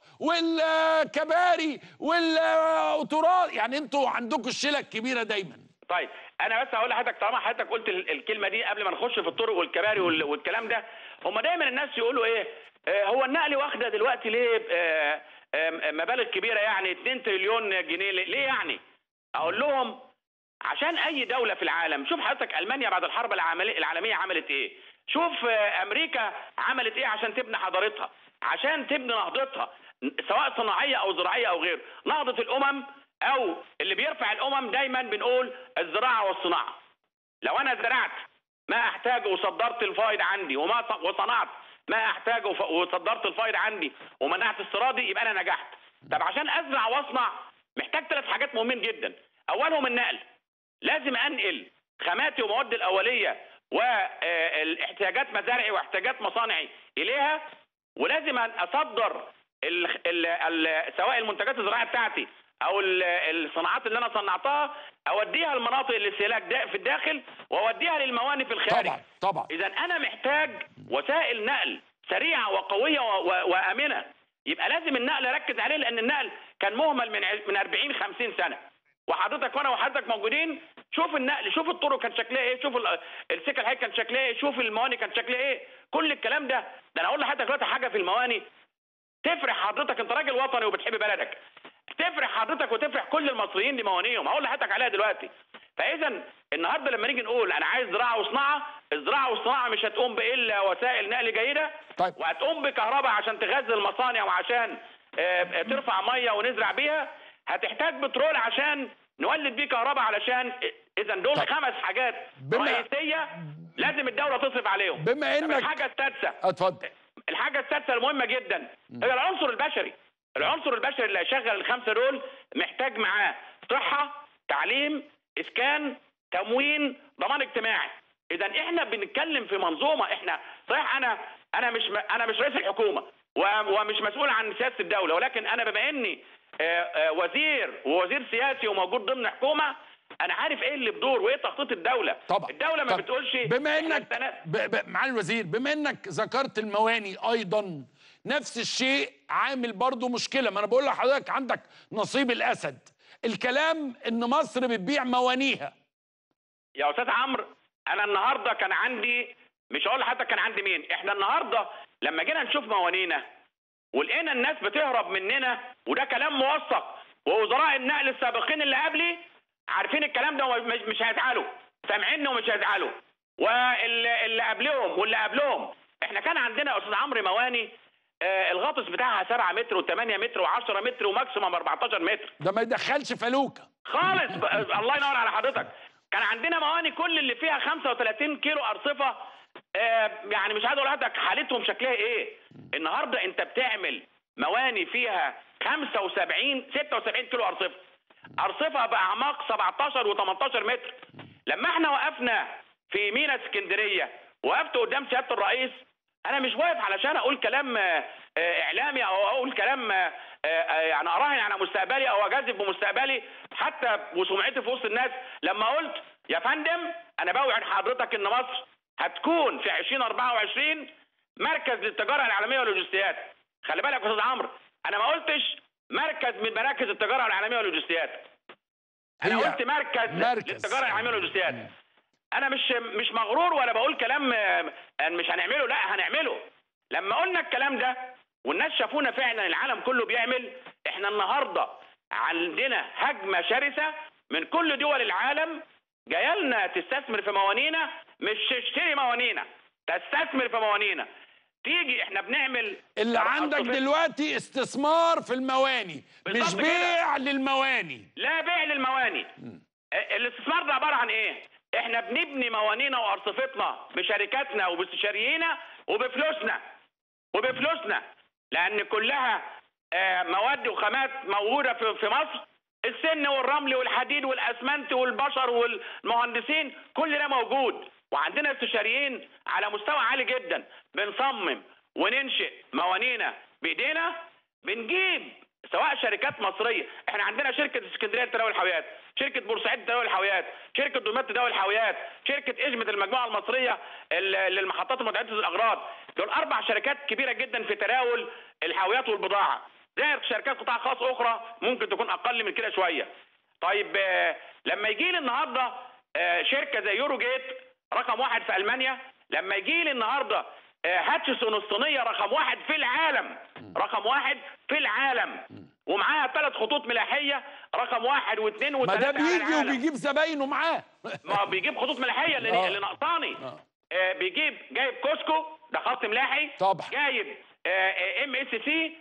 [SPEAKER 1] والكباري والقطورات يعني انتوا عندكم الشيله الكبيره دايما
[SPEAKER 2] طيب انا بس هقول لحضرتك طالما حضرتك قلت ال- الكلمه دي قبل ما نخش في الطرق والكباري وال- والكلام ده هم دايما الناس يقولوا ايه آه، هو النقل واخده دلوقتي ليه آه، آه، مبالغ كبيره يعني 2 تريليون جنيه ليه ليه يعني اقول لهم عشان اي دوله في العالم شوف حضرتك المانيا بعد الحرب العالميه العالميه عملت ايه شوف آه، امريكا عملت ايه عشان تبني حضارتها عشان تبني نهضتها سواء صناعيه او زراعيه او غيره نهضه الامم او اللي بيرفع الامم دايما بنقول الزراعه والصناعه لو انا زرعت ما احتاجه وصدرت الفائض عندي وما ص- وصنعت ما احتاجه وف- وصدرت الفائض عندي ومنعت استيرادي يبقى انا نجحت طب عشان ازرع واصنع محتاج ثلاث حاجات مهمين جدا اولهم النقل لازم انقل خاماتي ومواد الاوليه والاحتياجات مزارعي واحتياجات مصانعي اليها ولازم أن اصدر ال ال ال سواء المنتجات الزراعيه بتاعتي او ال- الصناعات اللي انا صنعتها اوديها المناطق الاستهلاك دا- في الداخل واوديها للموانئ في الخارج
[SPEAKER 1] طبعا طبعا
[SPEAKER 2] اذا انا محتاج وسائل نقل سريعه وقويه و- و- وامنه يبقى لازم النقل اركز عليه لان النقل كان مهمل من ع- من 40 50 سنه وحضرتك وانا وحضرتك موجودين شوف النقل شوف الطرق كان شكلها ايه شوف ال- السكك الحقيقي كان شكلها ايه شوف الموانئ كان شكلها ايه كل الكلام ده ده انا اقول لحضرتك دلوقتي حاجه في الموانئ تفرح حضرتك انت راجل وطني وبتحب بلدك تفرح حضرتك وتفرح كل المصريين لموانئهم هقول لحضرتك عليها دلوقتي فاذا النهارده لما نيجي نقول انا عايز زراعه وصناعه الزراعه والصناعه مش هتقوم بالا وسائل نقل جيده
[SPEAKER 1] طيب.
[SPEAKER 2] وهتقوم بكهرباء عشان تغذي المصانع وعشان آه، آه، ترفع ميه ونزرع بيها هتحتاج بترول عشان نولد بيه كهرباء علشان اذا دول
[SPEAKER 1] طب.
[SPEAKER 2] خمس حاجات
[SPEAKER 1] بما-
[SPEAKER 2] رئيسيه لازم الدوله تصرف عليهم
[SPEAKER 1] بما
[SPEAKER 2] طب
[SPEAKER 1] إنك-
[SPEAKER 2] الحاجه السادسه
[SPEAKER 1] اتفضل
[SPEAKER 2] الحاجه السادسه المهمه جدا هي العنصر البشري العنصر البشري اللي هيشغل الخمسه دول محتاج معاه صحه تعليم اسكان تموين ضمان اجتماعي اذا احنا بنتكلم في منظومه احنا صحيح انا انا مش انا مش رئيس الحكومه و- ومش مسؤول عن سياسه الدوله ولكن انا بما اني آه، آه، وزير ووزير سياسي وموجود ضمن حكومه انا عارف ايه اللي بدور وايه تخطيط الدوله
[SPEAKER 1] طبعا
[SPEAKER 2] الدوله ما
[SPEAKER 1] طب
[SPEAKER 2] بتقولش
[SPEAKER 1] بما
[SPEAKER 2] إحنا
[SPEAKER 1] انك
[SPEAKER 2] السنة-
[SPEAKER 1] ب... ب... معالي الوزير بما انك ذكرت المواني ايضا نفس الشيء عامل برضو مشكله ما انا بقول لحضرتك عندك نصيب الاسد الكلام ان مصر بتبيع موانيها
[SPEAKER 2] يا استاذ عمرو انا النهارده كان عندي مش هقول لحضرتك كان عندي مين احنا النهارده لما جينا نشوف موانينا ولقينا الناس بتهرب مننا وده كلام موثق ووزراء النقل السابقين اللي قبلي عارفين الكلام ده ومش مش هيزعلوا سامعين ومش هيزعلوا واللي اللي قبلهم واللي قبلهم احنا كان عندنا يا استاذ عمرو مواني آه الغطس بتاعها 7 متر و8 متر و10 متر وماكسيمم 14 متر
[SPEAKER 1] ده ما يدخلش فلوكه
[SPEAKER 2] خالص ب- الله ينور على حضرتك كان عندنا مواني كل اللي فيها 35 كيلو ارصفه آه، يعني مش عايز اقول لحضرتك حالتهم شكلها ايه النهارده انت بتعمل مواني فيها 75 76 كيلو ارصفه ارصفه باعماق 17 و18 متر لما احنا وقفنا في مينا اسكندريه وقفت قدام سياده الرئيس انا مش واقف علشان اقول كلام آه، آه، اعلامي او اقول كلام آه، آه، يعني اراهن على مستقبلي او اجازف بمستقبلي حتى وسمعتي في وسط الناس لما قلت يا فندم انا بوعد حضرتك ان مصر هتكون في 2024 مركز للتجاره العالميه واللوجستيات خلي بالك يا استاذ عمرو انا ما قلتش مركز من مراكز التجاره العالميه واللوجستيات انا
[SPEAKER 1] هي
[SPEAKER 2] قلت مركز,
[SPEAKER 1] مركز.
[SPEAKER 2] للتجاره العالميه واللوجستيات انا مش مش مغرور ولا بقول كلام آه، مش هنعمله لا هنعمله لما قلنا الكلام ده والناس شافونا فعلا العالم كله بيعمل احنا النهارده عندنا هجمه شرسه من كل دول العالم جايه لنا تستثمر في موانينا مش تشتري موانينا تستثمر في موانينا تيجي احنا بنعمل
[SPEAKER 1] اللي عندك
[SPEAKER 2] أرصفة-
[SPEAKER 1] دلوقتي استثمار في المواني مش
[SPEAKER 2] بالظبط كده.
[SPEAKER 1] بيع للمواني
[SPEAKER 2] لا بيع للمواني ا- الاستثمار ده عباره عن ايه؟ احنا بنبني موانينا وارصفتنا بشركاتنا وباستشاريينا وبفلوسنا وبفلوسنا لان كلها آه، مواد وخامات موجوده في في مصر السن والرمل والحديد والاسمنت والبشر والمهندسين كل ده موجود وعندنا استشاريين على مستوى عالي جدا بنصمم وننشئ موانينا بايدينا بنجيب سواء شركات مصريه احنا عندنا شركه اسكندريه لتداول الحاويات شركه بورسعيد لتداول الحاويات شركه دمياط لتداول الحاويات شركه اجمه المجموعه المصريه ال- للمحطات المتعدده الاغراض دول اربع شركات كبيره جدا في تداول الحاويات والبضاعه زائد شركات قطاع خاص اخرى ممكن تكون اقل من كده شويه طيب آه، لما يجي لي النهارده آه، شركه زي يورو جيت رقم واحد في المانيا لما يجي لي النهارده آه، هاتشسون الصينيه رقم واحد في العالم رقم واحد في العالم ومعاها ثلاث خطوط ملاحيه رقم واحد واثنين
[SPEAKER 1] ما ده
[SPEAKER 2] وثلاثه على
[SPEAKER 1] بيجي
[SPEAKER 2] العالم.
[SPEAKER 1] وبيجيب زباينه معاه
[SPEAKER 2] ما هو بيجيب خطوط ملاحيه اللي,
[SPEAKER 1] آه.
[SPEAKER 2] اللي ناقصاني
[SPEAKER 1] آه.
[SPEAKER 2] آه بيجيب جايب كوسكو ده خط ملاحي
[SPEAKER 1] طبعا.
[SPEAKER 2] جايب ام اس سي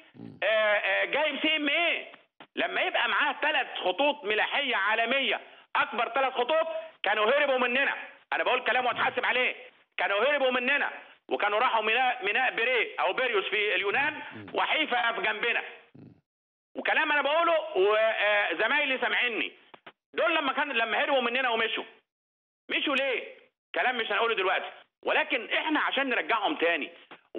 [SPEAKER 2] جايب سي ام اي لما يبقى معاه ثلاث خطوط ملاحيه عالميه اكبر ثلاث خطوط كانوا هربوا مننا انا بقول كلام واتحاسب عليه كانوا هربوا مننا وكانوا راحوا ميناء ميناء بيري او بيريوس في اليونان وحيفا في جنبنا وكلام انا بقوله وزمايلي سامعيني دول لما كان لما هربوا مننا ومشوا مشوا ليه؟ كلام مش هنقوله دلوقتي ولكن احنا عشان نرجعهم تاني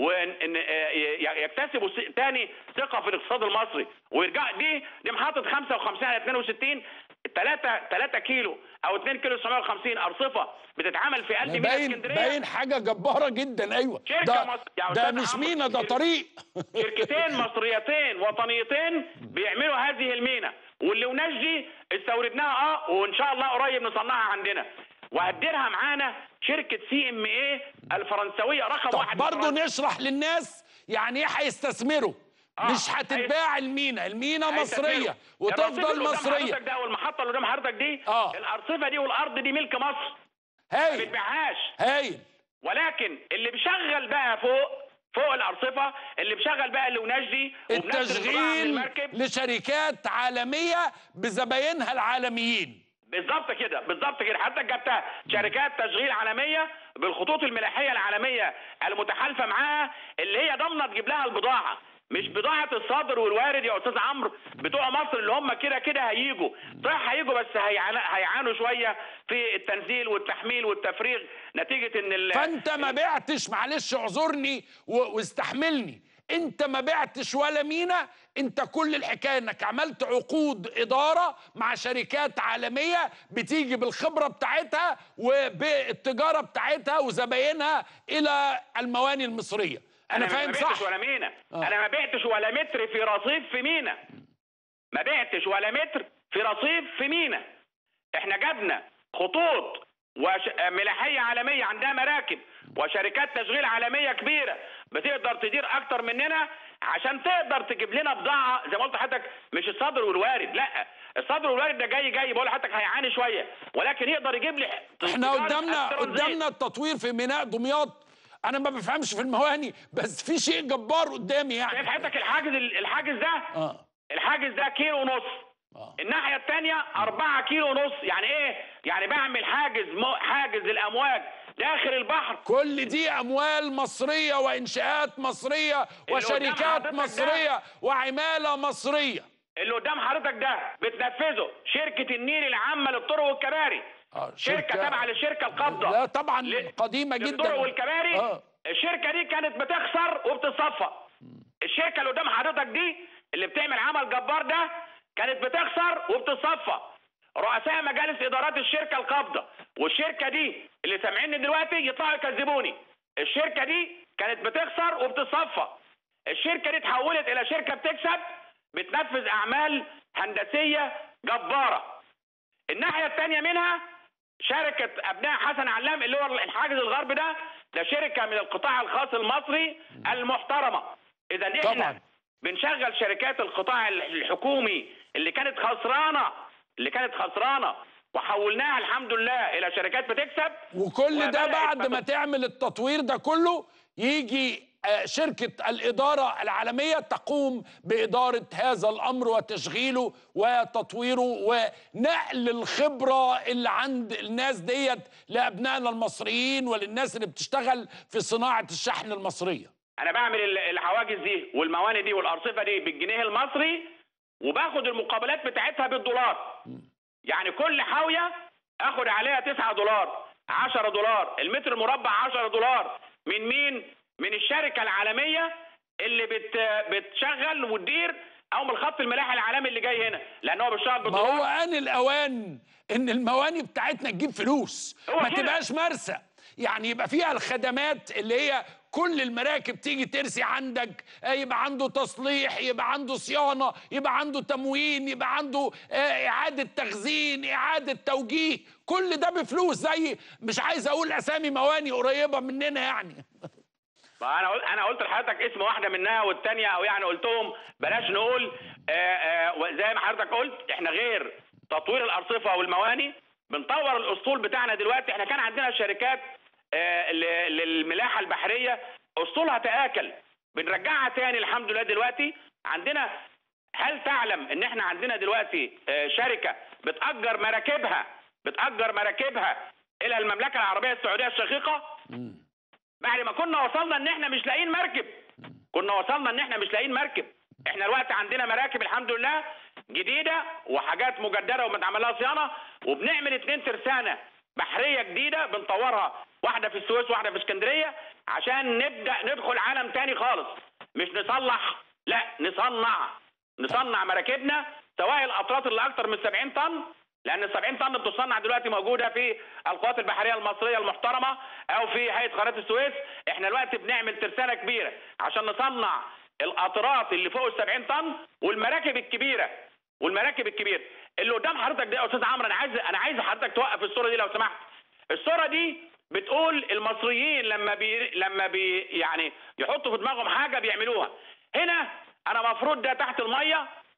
[SPEAKER 2] ويكتسبوا تاني ثقه في الاقتصاد المصري ويرجع دي دي محطه 55 على 62 3 3 كيلو او 2 كيلو 950 ارصفه بتتعمل في قلب مينا
[SPEAKER 1] باين
[SPEAKER 2] اسكندريه
[SPEAKER 1] باين حاجه جباره جدا ايوه
[SPEAKER 2] شركة
[SPEAKER 1] ده
[SPEAKER 2] مصر- يا
[SPEAKER 1] ده
[SPEAKER 2] أستاذ
[SPEAKER 1] مش
[SPEAKER 2] عمرو،
[SPEAKER 1] مينا ده
[SPEAKER 2] شركة-
[SPEAKER 1] طريق
[SPEAKER 2] شركتين مصريتين وطنيتين بيعملوا هذه المينا واللي وناش دي استوردناها اه وان شاء الله قريب نصنعها عندنا وهتديرها معانا شركه سي ام اي الفرنسويه رقم
[SPEAKER 1] طب
[SPEAKER 2] واحد في
[SPEAKER 1] برضه
[SPEAKER 2] فرنسا.
[SPEAKER 1] نشرح للناس يعني ايه هيستثمروا
[SPEAKER 2] آه،
[SPEAKER 1] مش هتتباع المينا المينا مصريه
[SPEAKER 2] هيستثمروا. الرصيف
[SPEAKER 1] وتفضل
[SPEAKER 2] اللي قدام
[SPEAKER 1] مصريه
[SPEAKER 2] حضرتك ده والمحطه اللي قدام حضرتك دي
[SPEAKER 1] آه.
[SPEAKER 2] الارصفه دي والارض دي ملك مصر ما
[SPEAKER 1] هايل
[SPEAKER 2] بتبيعهاش
[SPEAKER 1] هايل
[SPEAKER 2] ولكن اللي بيشغل بقى فوق فوق الارصفه اللي بيشغل بقى اللوناش دي وبنفس البضاعة من
[SPEAKER 1] التشغيل
[SPEAKER 2] المركب
[SPEAKER 1] لشركات عالميه بزباينها العالميين
[SPEAKER 2] بالظبط كده بالظبط كده حتى جبتها شركات تشغيل عالميه بالخطوط الملاحيه العالميه المتحالفه معاها اللي هي ضامنه تجيب لها البضاعه مش بضاعة الصادر والوارد يا أستاذ عمرو بتوع مصر اللي هم كده كده هيجوا صح هيجوا بس هيعانوا هيعانوا شوية في التنزيل والتحميل والتفريغ نتيجة إن ال...
[SPEAKER 1] فانت ما بعتش معلش اعذرني و- واستحملني انت ما بعتش ولا مينا انت كل الحكايه انك عملت عقود اداره مع شركات عالميه بتيجي بالخبره بتاعتها وبالتجاره بتاعتها وزباينها الى المواني المصريه انا,
[SPEAKER 2] ما
[SPEAKER 1] فاهم
[SPEAKER 2] بعتش
[SPEAKER 1] صح
[SPEAKER 2] ولا مينا
[SPEAKER 1] آه.
[SPEAKER 2] انا ما بعتش ولا متر في رصيف في مينا ما بعتش ولا متر في رصيف في مينا احنا جبنا خطوط وش... ملاحيه عالميه عندها مراكب وشركات تشغيل عالميه كبيره بتقدر تدير اكتر مننا عشان تقدر تجيب لنا بضاعه زي ما قلت لحضرتك مش الصادر والوارد لا الصادر والوارد ده جاي جاي بقول لحضرتك هيعاني شويه ولكن يقدر يجيب لي
[SPEAKER 1] احنا
[SPEAKER 2] تجارة
[SPEAKER 1] قدامنا
[SPEAKER 2] الترانزيت.
[SPEAKER 1] قدامنا التطوير في ميناء دمياط انا ما بفهمش في المواني بس في شيء جبار قدامي
[SPEAKER 2] شايف
[SPEAKER 1] يعني
[SPEAKER 2] حضرتك الحاجز الحاجز ده
[SPEAKER 1] اه
[SPEAKER 2] الحاجز ده كيلو ونص
[SPEAKER 1] آه.
[SPEAKER 2] الناحية التانية أربعة كيلو ونص يعني إيه؟ يعني بعمل حاجز مو حاجز الأمواج داخل البحر
[SPEAKER 1] كل دي اموال مصريه وانشاءات مصريه
[SPEAKER 2] قدام
[SPEAKER 1] وشركات
[SPEAKER 2] حضرتك ده-
[SPEAKER 1] مصريه وعماله مصريه
[SPEAKER 2] اللي قدام حضرتك ده بتنفذه شركة النيل العامة للطرق والكباري
[SPEAKER 1] آه،
[SPEAKER 2] شركة تابعة للشركة القابضة
[SPEAKER 1] لا طبعا
[SPEAKER 2] ل-
[SPEAKER 1] قديمه
[SPEAKER 2] للطرق
[SPEAKER 1] جدا
[SPEAKER 2] والكباري
[SPEAKER 1] اه
[SPEAKER 2] الشركة دي كانت بتخسر وبتتصفى الشركة اللي قدام حضرتك دي اللي بتعمل عمل جبار ده كانت بتخسر وبتتصفى رؤساء مجالس ادارات الشركه القابضه والشركه دي اللي سامعيني دلوقتي يطلعوا يكذبوني الشركه دي كانت بتخسر وبتتصفى الشركه دي اتحولت الى شركه بتكسب بتنفذ اعمال هندسيه جباره الناحيه الثانيه منها شركه ابناء حسن علام اللي هو الحاجز الغربي ده ده شركه من القطاع الخاص المصري المحترمه اذا احنا
[SPEAKER 1] طبعاً.
[SPEAKER 2] بنشغل شركات القطاع الحكومي اللي كانت خسرانه اللي كانت خسرانه وحولناها الحمد لله الى شركات بتكسب
[SPEAKER 1] وكل ده
[SPEAKER 2] وبدأت
[SPEAKER 1] بعد ما
[SPEAKER 2] تت-
[SPEAKER 1] تعمل التطوير ده كله يجي آه، شركة الإدارة العالمية تقوم بإدارة هذا الأمر وتشغيله وتطويره ونقل الخبرة اللي عند الناس ديت لأبنائنا المصريين وللناس اللي بتشتغل في صناعة الشحن المصرية
[SPEAKER 2] انا بعمل ال- الحواجز دي والمواني دي والارصفه دي بالجنيه المصري وباخد المقابلات بتاعتها بالدولار يعني كل حاويه اخد عليها 9 دولار 10 دولار المتر المربع 10 دولار من مين من الشركه العالميه اللي بت بتشغل وتدير او من الخط الملاحي العالمي اللي جاي هنا لان هو بيشتغل
[SPEAKER 1] ما
[SPEAKER 2] بالدولار
[SPEAKER 1] هو آن الأوان إن المواني بتاعتنا تجيب فلوس
[SPEAKER 2] هو
[SPEAKER 1] ما
[SPEAKER 2] كده.
[SPEAKER 1] تبقاش مرسى يعني يبقى فيها الخدمات اللي هي كل المراكب تيجي ترسي عندك آه، يبقى عنده تصليح يبقى عنده صيانة يبقى عنده تموين يبقى عنده آه، إعادة تخزين إعادة توجيه كل ده بفلوس زي مش عايز أقول أسامي مواني قريبة مننا يعني
[SPEAKER 2] ما انا قلت انا قلت لحضرتك اسم واحده منها والثانيه او يعني قلتهم بلاش نقول آه، آه، وزي ما حضرتك قلت احنا غير تطوير الارصفه والمواني بنطور الاسطول بتاعنا دلوقتي احنا كان عندنا شركات آه، ل- للملاحه البحريه اسطولها تاكل بنرجعها تاني الحمد لله دلوقتي عندنا هل تعلم ان احنا عندنا دلوقتي آه، شركه بتاجر مراكبها بتاجر مراكبها الى المملكه العربيه السعوديه الشقيقه بعد ما كنا وصلنا ان احنا مش لاقيين مركب كنا وصلنا ان احنا مش لاقيين مركب احنا الوقت عندنا مراكب الحمد لله جديده وحاجات مجدده وبنعمل لها صيانه وبنعمل اتنين ترسانه بحريه جديده بنطورها واحده في السويس واحده في اسكندريه عشان نبدا ندخل عالم تاني خالص مش نصلح لا نصنع نصنع مراكبنا سواء الاطراف اللي اكتر من 70 طن لان ال 70 طن بتصنع دلوقتي موجوده في القوات البحريه المصريه المحترمه او في هيئه قناه السويس احنا دلوقتي بنعمل ترسانه كبيره عشان نصنع الاطراف اللي فوق ال 70 طن والمراكب الكبيره والمراكب الكبيره اللي قدام حضرتك ده يا استاذ عمرو انا عايز انا عايز حضرتك توقف الصوره دي لو سمحت الصوره دي بتقول المصريين لما بي لما بي يعني يحطوا في دماغهم حاجه بيعملوها هنا انا مفروض ده تحت الميه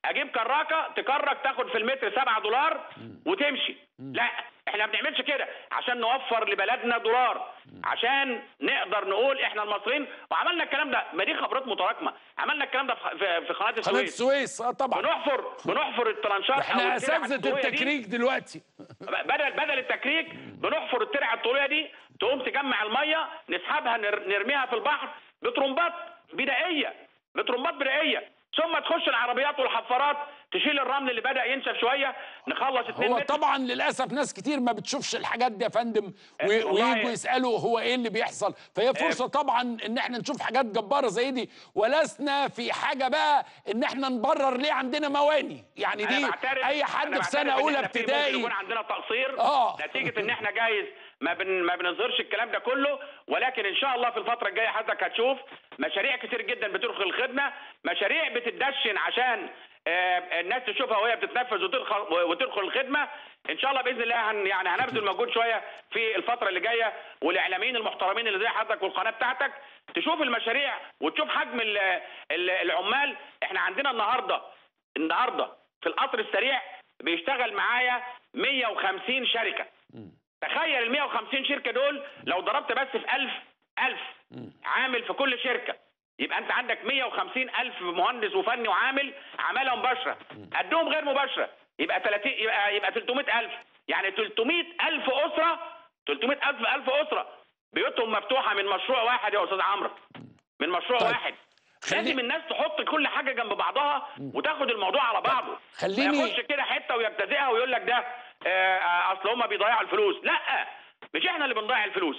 [SPEAKER 2] اجيب كراكه تكرك تاخد في المتر 7 دولار وتمشي لا احنا ما بنعملش كده عشان نوفر لبلدنا دولار عشان نقدر نقول احنا المصريين وعملنا الكلام ده ما دي خبرات متراكمه عملنا الكلام ده في- في في قناه
[SPEAKER 1] قناه
[SPEAKER 2] السويس
[SPEAKER 1] السويس اه طبعا
[SPEAKER 2] بنحفر بنحفر الترانشات أو
[SPEAKER 1] احنا
[SPEAKER 2] الترع
[SPEAKER 1] اساتذه
[SPEAKER 2] الطولية دي.
[SPEAKER 1] التكريك دلوقتي
[SPEAKER 2] بدل بدل التكريك بنحفر الترعه الطوليه دي تقوم تجمع الميه نسحبها نر- نرميها في البحر بترمبات بدائيه بترمبات بدائيه ثم تخش العربيات والحفارات تشيل الرمل اللي بدا ينشف شويه نخلص 2
[SPEAKER 1] هو
[SPEAKER 2] متر
[SPEAKER 1] طبعا للاسف ناس كتير ما بتشوفش الحاجات دي يا فندم و-
[SPEAKER 2] آه، والله-
[SPEAKER 1] ويجوا يسالوا هو ايه اللي بيحصل فهي فرصه طبعا ان احنا نشوف حاجات جباره زي دي ولسنا في حاجه بقى ان احنا نبرر ليه عندنا مواني يعني
[SPEAKER 2] أنا
[SPEAKER 1] دي
[SPEAKER 2] بعترف-
[SPEAKER 1] اي حد
[SPEAKER 2] أنا
[SPEAKER 1] في سنه
[SPEAKER 2] بعترف إن
[SPEAKER 1] اولى
[SPEAKER 2] إحنا في ممكن
[SPEAKER 1] ابتدائي
[SPEAKER 2] يكون عندنا تقصير
[SPEAKER 1] آه.
[SPEAKER 2] نتيجه ان احنا جايز ما بن ما بنظهرش الكلام ده كله ولكن ان شاء الله في الفتره الجايه حضرتك هتشوف مشاريع كتير جدا بتدخل الخدمه مشاريع بتدشن عشان آه، الناس تشوفها وهي بتتنفذ وتدخل وتدخل الخدمه ان شاء الله باذن الله هن يعني هنبذل مجهود شويه في الفتره اللي جايه والاعلاميين المحترمين اللي زي حضرتك والقناه بتاعتك تشوف المشاريع وتشوف حجم ال- ال- العمال احنا عندنا النهارده النهارده في القطر السريع بيشتغل معايا 150 شركه تخيل ال 150 شركه دول لو ضربت بس في 1000 1000 عامل في كل شركه يبقى انت عندك 150 الف مهندس وفني وعامل عماله مباشره قدهم غير مباشره يبقى 30 يبقى يبقى 300 الف يعني 300 الف اسره 300 الف الف اسره بيوتهم مفتوحه من مشروع واحد يا استاذ عمرو من مشروع
[SPEAKER 1] طيب.
[SPEAKER 2] واحد
[SPEAKER 1] خلي-
[SPEAKER 2] لازم الناس تحط كل حاجه جنب بعضها وتاخد الموضوع على بعضه
[SPEAKER 1] خليني-
[SPEAKER 2] ما يخش كده حته ويبتدئها ويقول لك ده آه، آه، اصل هم بيضيعوا الفلوس لا مش احنا اللي بنضيع الفلوس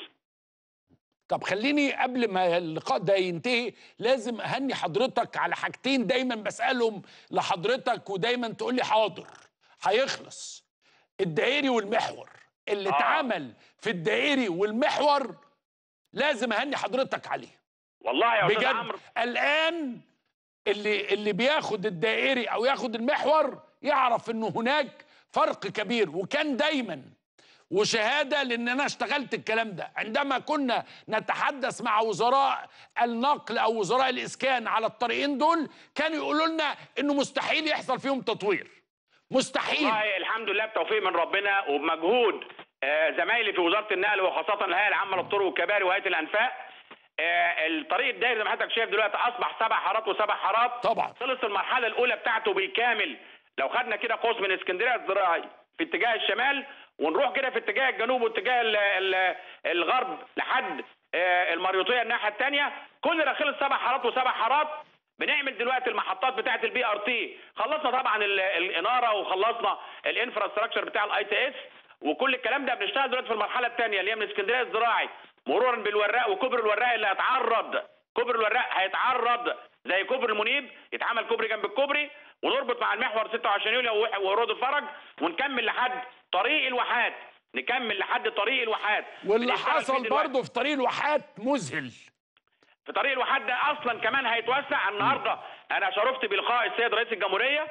[SPEAKER 1] طب خليني قبل ما اللقاء ده ينتهي لازم اهني حضرتك على حاجتين دايما بسالهم لحضرتك ودايما تقول لي حاضر هيخلص الدائري والمحور اللي
[SPEAKER 2] آه.
[SPEAKER 1] اتعمل في الدائري والمحور لازم اهني حضرتك عليه
[SPEAKER 2] والله يا استاذ
[SPEAKER 1] بجد
[SPEAKER 2] عمرو
[SPEAKER 1] الان اللي اللي بياخد الدائري او ياخد المحور يعرف انه هناك فرق كبير وكان دايما وشهاده لان انا اشتغلت الكلام ده عندما كنا نتحدث مع وزراء النقل او وزراء الاسكان على الطريقين دول كانوا يقولوا لنا انه مستحيل يحصل فيهم تطوير مستحيل
[SPEAKER 2] والله الحمد لله بتوفيق من ربنا وبمجهود آه، زمايلي في وزاره النقل وخاصه الهيئه العامه للطرق والكباري وهيئه الانفاق آه، الطريق الدائري زي ما حضرتك شايف دلوقتي اصبح سبع حارات وسبع حارات
[SPEAKER 1] طبعا
[SPEAKER 2] خلص المرحله الاولى بتاعته بالكامل لو خدنا كده قوس من اسكندريه الزراعي في اتجاه الشمال ونروح كده في اتجاه الجنوب واتجاه ال- ال- الغرب لحد آه، المريوطيه الناحيه الثانيه كل ده خلص سبع حارات وسبع حارات بنعمل دلوقتي المحطات بتاعه البي ار تي خلصنا طبعا ال- الاناره وخلصنا الانفراستراكشر بتاع الاي تي اس وكل الكلام ده بنشتغل دلوقتي في المرحله الثانيه اللي هي من اسكندريه الزراعي مرورا بالوراق وكوبري الوراق اللي هيتعرض كوبري الوراق هيتعرض زي كوبري المنيب يتعمل كوبري جنب الكوبري ونربط مع المحور 26 يوليو وح- ورود الفرج ونكمل لحد طريق الواحات نكمل لحد طريق الواحات
[SPEAKER 1] واللي
[SPEAKER 2] بنشتغل فيه
[SPEAKER 1] حصل
[SPEAKER 2] دلوقتي.
[SPEAKER 1] برضه في طريق الواحات مذهل
[SPEAKER 2] في طريق الواحات ده اصلا كمان هيتوسع النهارده انا شرفت بلقاء السيد رئيس الجمهوريه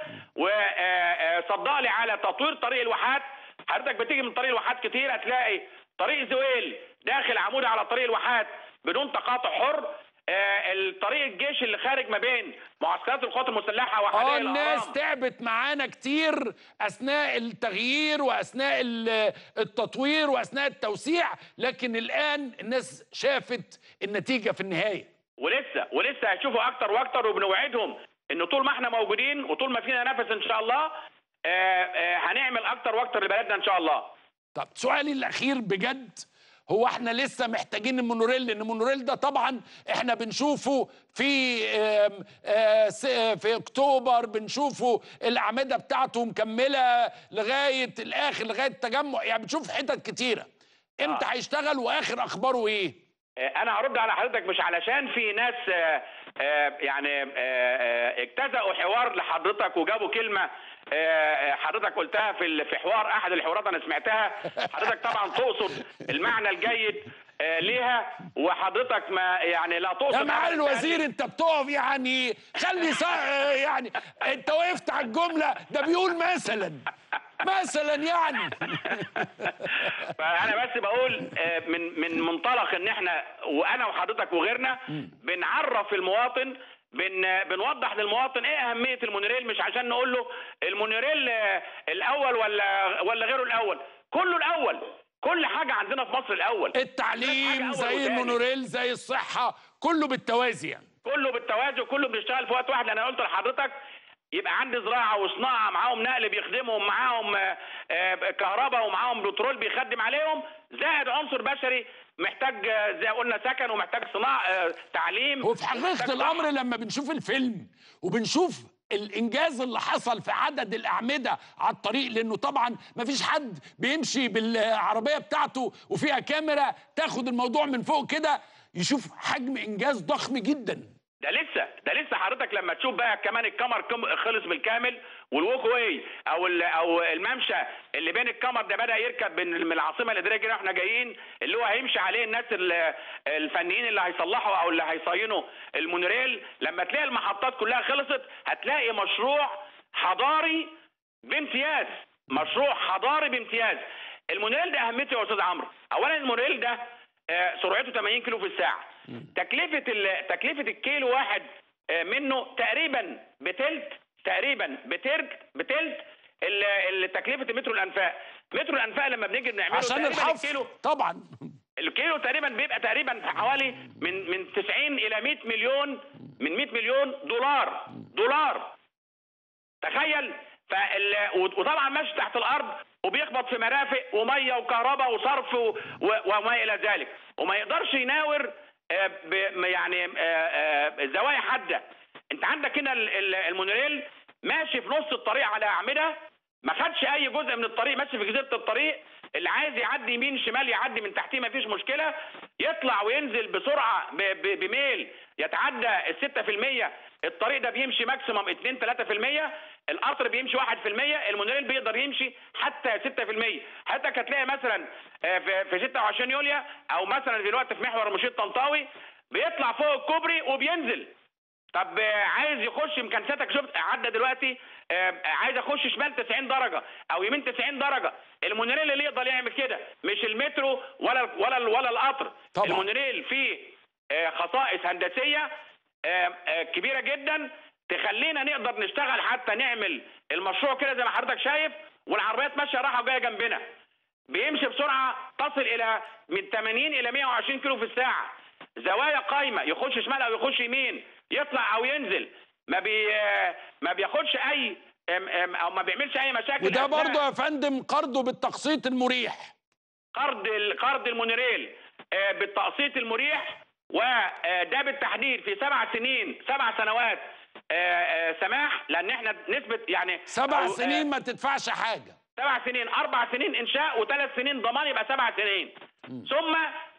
[SPEAKER 2] وصدق لي على تطوير طريق الواحات حضرتك بتيجي من طريق الواحات كتير هتلاقي طريق زويل داخل عمود على طريق الواحات بدون تقاطع حر آه، الطريق الجيش اللي خارج ما بين معسكرات القوات المسلحه
[SPEAKER 1] اه
[SPEAKER 2] وحدائق
[SPEAKER 1] الناس
[SPEAKER 2] الأهرام.
[SPEAKER 1] تعبت معانا كتير اثناء التغيير واثناء ال- التطوير واثناء التوسيع لكن الان الناس شافت النتيجه في النهايه
[SPEAKER 2] ولسه ولسه هيشوفوا اكتر واكتر وبنوعدهم ان طول ما احنا موجودين وطول ما فينا نفس ان شاء الله آه، آه، هنعمل اكتر واكتر لبلدنا ان شاء الله
[SPEAKER 1] طب سؤالي الاخير بجد هو احنا لسه محتاجين المونوريل لان المونوريل ده طبعا احنا بنشوفه في آم، آه، س- آه، في اكتوبر بنشوفه الاعمده بتاعته مكمله لغايه الاخر لغايه التجمع يعني بنشوف حتت كتيره امتى هيشتغل واخر اخباره ايه
[SPEAKER 2] انا هرد على حضرتك مش علشان في ناس آه، آه، يعني آه، آه، اجتزأوا حوار لحضرتك وجابوا كلمه آه، آه، حضرتك قلتها في ال- في حوار احد الحوارات انا سمعتها حضرتك طبعا تقصد المعنى الجيد آه، ليها وحضرتك ما يعني لا تقصد
[SPEAKER 1] يا معالي
[SPEAKER 2] أبداً
[SPEAKER 1] الوزير انت بتقف يعني خلي صا... يعني انت وقفت على الجمله ده بيقول مثلا مثلا يعني
[SPEAKER 2] فانا بس بقول آه، من من منطلق ان احنا وانا وحضرتك وغيرنا بنعرف المواطن بن بنوضح للمواطن ايه اهميه المونوريل مش عشان نقول له المونوريل آه، الاول ولا ولا غيره الاول كله الاول كل حاجه عندنا في مصر الاول حاجة
[SPEAKER 1] التعليم
[SPEAKER 2] أول
[SPEAKER 1] زي
[SPEAKER 2] وتاني.
[SPEAKER 1] المونوريل زي الصحه كله بالتوازي يعني
[SPEAKER 2] كله بالتوازي وكله بنشتغل في وقت واحد لان انا قلت لحضرتك يبقى عندي زراعه وصناعه معاهم نقل بيخدمهم معاهم آه، آه، كهرباء ومعاهم بترول بيخدم عليهم زائد عنصر بشري محتاج آه، زي قلنا سكن ومحتاج صناعه آه، تعليم
[SPEAKER 1] وفي
[SPEAKER 2] ومحتاج
[SPEAKER 1] حقيقه
[SPEAKER 2] صحة.
[SPEAKER 1] الامر لما بنشوف الفيلم وبنشوف الانجاز اللي حصل في عدد الاعمده على الطريق لانه طبعا ما فيش حد بيمشي بالعربيه بتاعته وفيها كاميرا تاخد الموضوع من فوق كده يشوف حجم انجاز ضخم جدا
[SPEAKER 2] ده لسه ده لسه حضرتك لما تشوف بقى كمان الكمر كم- خلص بالكامل والووك واي او ال- او الممشى اللي بين الكمر ده بدا يركب من من العاصمه الاداريه كده واحنا جايين اللي هو هيمشي عليه الناس ال- الفنيين اللي هيصلحوا او اللي هيصينوا المونوريل لما تلاقي المحطات كلها خلصت هتلاقي مشروع حضاري بامتياز مشروع حضاري بامتياز المونوريل ده اهميته يا استاذ عمرو اولا المونوريل ده آه، سرعته 80 كيلو في الساعه تكلفه ال- تكلفه الكيلو واحد آه، منه تقريبا بتلت تقريبا بترك بتلت ال- ال- تكلفه المترو الانفاق مترو الانفاق لما بنيجي نعمله
[SPEAKER 1] عشان
[SPEAKER 2] تقريباً
[SPEAKER 1] الحفر
[SPEAKER 2] الكيلو
[SPEAKER 1] طبعا
[SPEAKER 2] الكيلو تقريبا بيبقى تقريبا في حوالي من من 90 الى 100 مليون من 100 مليون دولار دولار تخيل فال... وطبعا ماشي تحت الارض وبيخبط في مرافق وميه وكهرباء وصرف و... و... وما الى ذلك وما يقدرش يناور آه، ب... يعني آه، آه، زوايا حاده انت عندك هنا ال- ال- المونوريل ماشي في نص الطريق على اعمده ما خدش اي جزء من الطريق ماشي في جزيره الطريق اللي عايز يعدي يمين شمال يعدي من تحتيه ما فيش مشكله يطلع وينزل بسرعه ب... ب... بميل يتعدى ال 6% الطريق ده بيمشي ماكسيمم 2 3% القطر بيمشي 1% المونوريل بيقدر يمشي حتى 6% حضرتك هتلاقي مثلا آه، في في 26 يوليو او مثلا دلوقتي في محور مشيط طنطاوي بيطلع فوق الكوبري وبينزل طب آه، عايز يخش يمكن سيادتك شفت عدى دلوقتي آه، عايز اخش شمال 90 درجه او يمين 90 درجه المونوريل اللي يقدر يعمل كده مش المترو ولا ولا ولا القطر
[SPEAKER 1] طبعا.
[SPEAKER 2] المونوريل فيه آه، خصائص هندسيه آه، آه، كبيره جدا تخلينا نقدر نشتغل حتى نعمل المشروع كده زي ما حضرتك شايف والعربيات ماشيه رايحه وجايه جنبنا بيمشي بسرعه تصل الى من 80 الى 120 كيلو في الساعه زوايا قايمه يخش شمال او يخش يمين يطلع او ينزل ما بي ما بياخدش اي أم- أم- او ما بيعملش اي مشاكل
[SPEAKER 1] وده
[SPEAKER 2] أثناء
[SPEAKER 1] برضه يا فندم قرضه بالتقسيط المريح
[SPEAKER 2] قرض ال- قرض المونوريل آه، بالتقسيط المريح وده بالتحديد في سبع سنين سبع سنوات آه، آه، سماح لان احنا نسبه يعني
[SPEAKER 1] سبع
[SPEAKER 2] أو، آه،
[SPEAKER 1] سنين ما تدفعش حاجه
[SPEAKER 2] سبع سنين اربع سنين انشاء وثلاث سنين ضمان يبقى سبع سنين ثم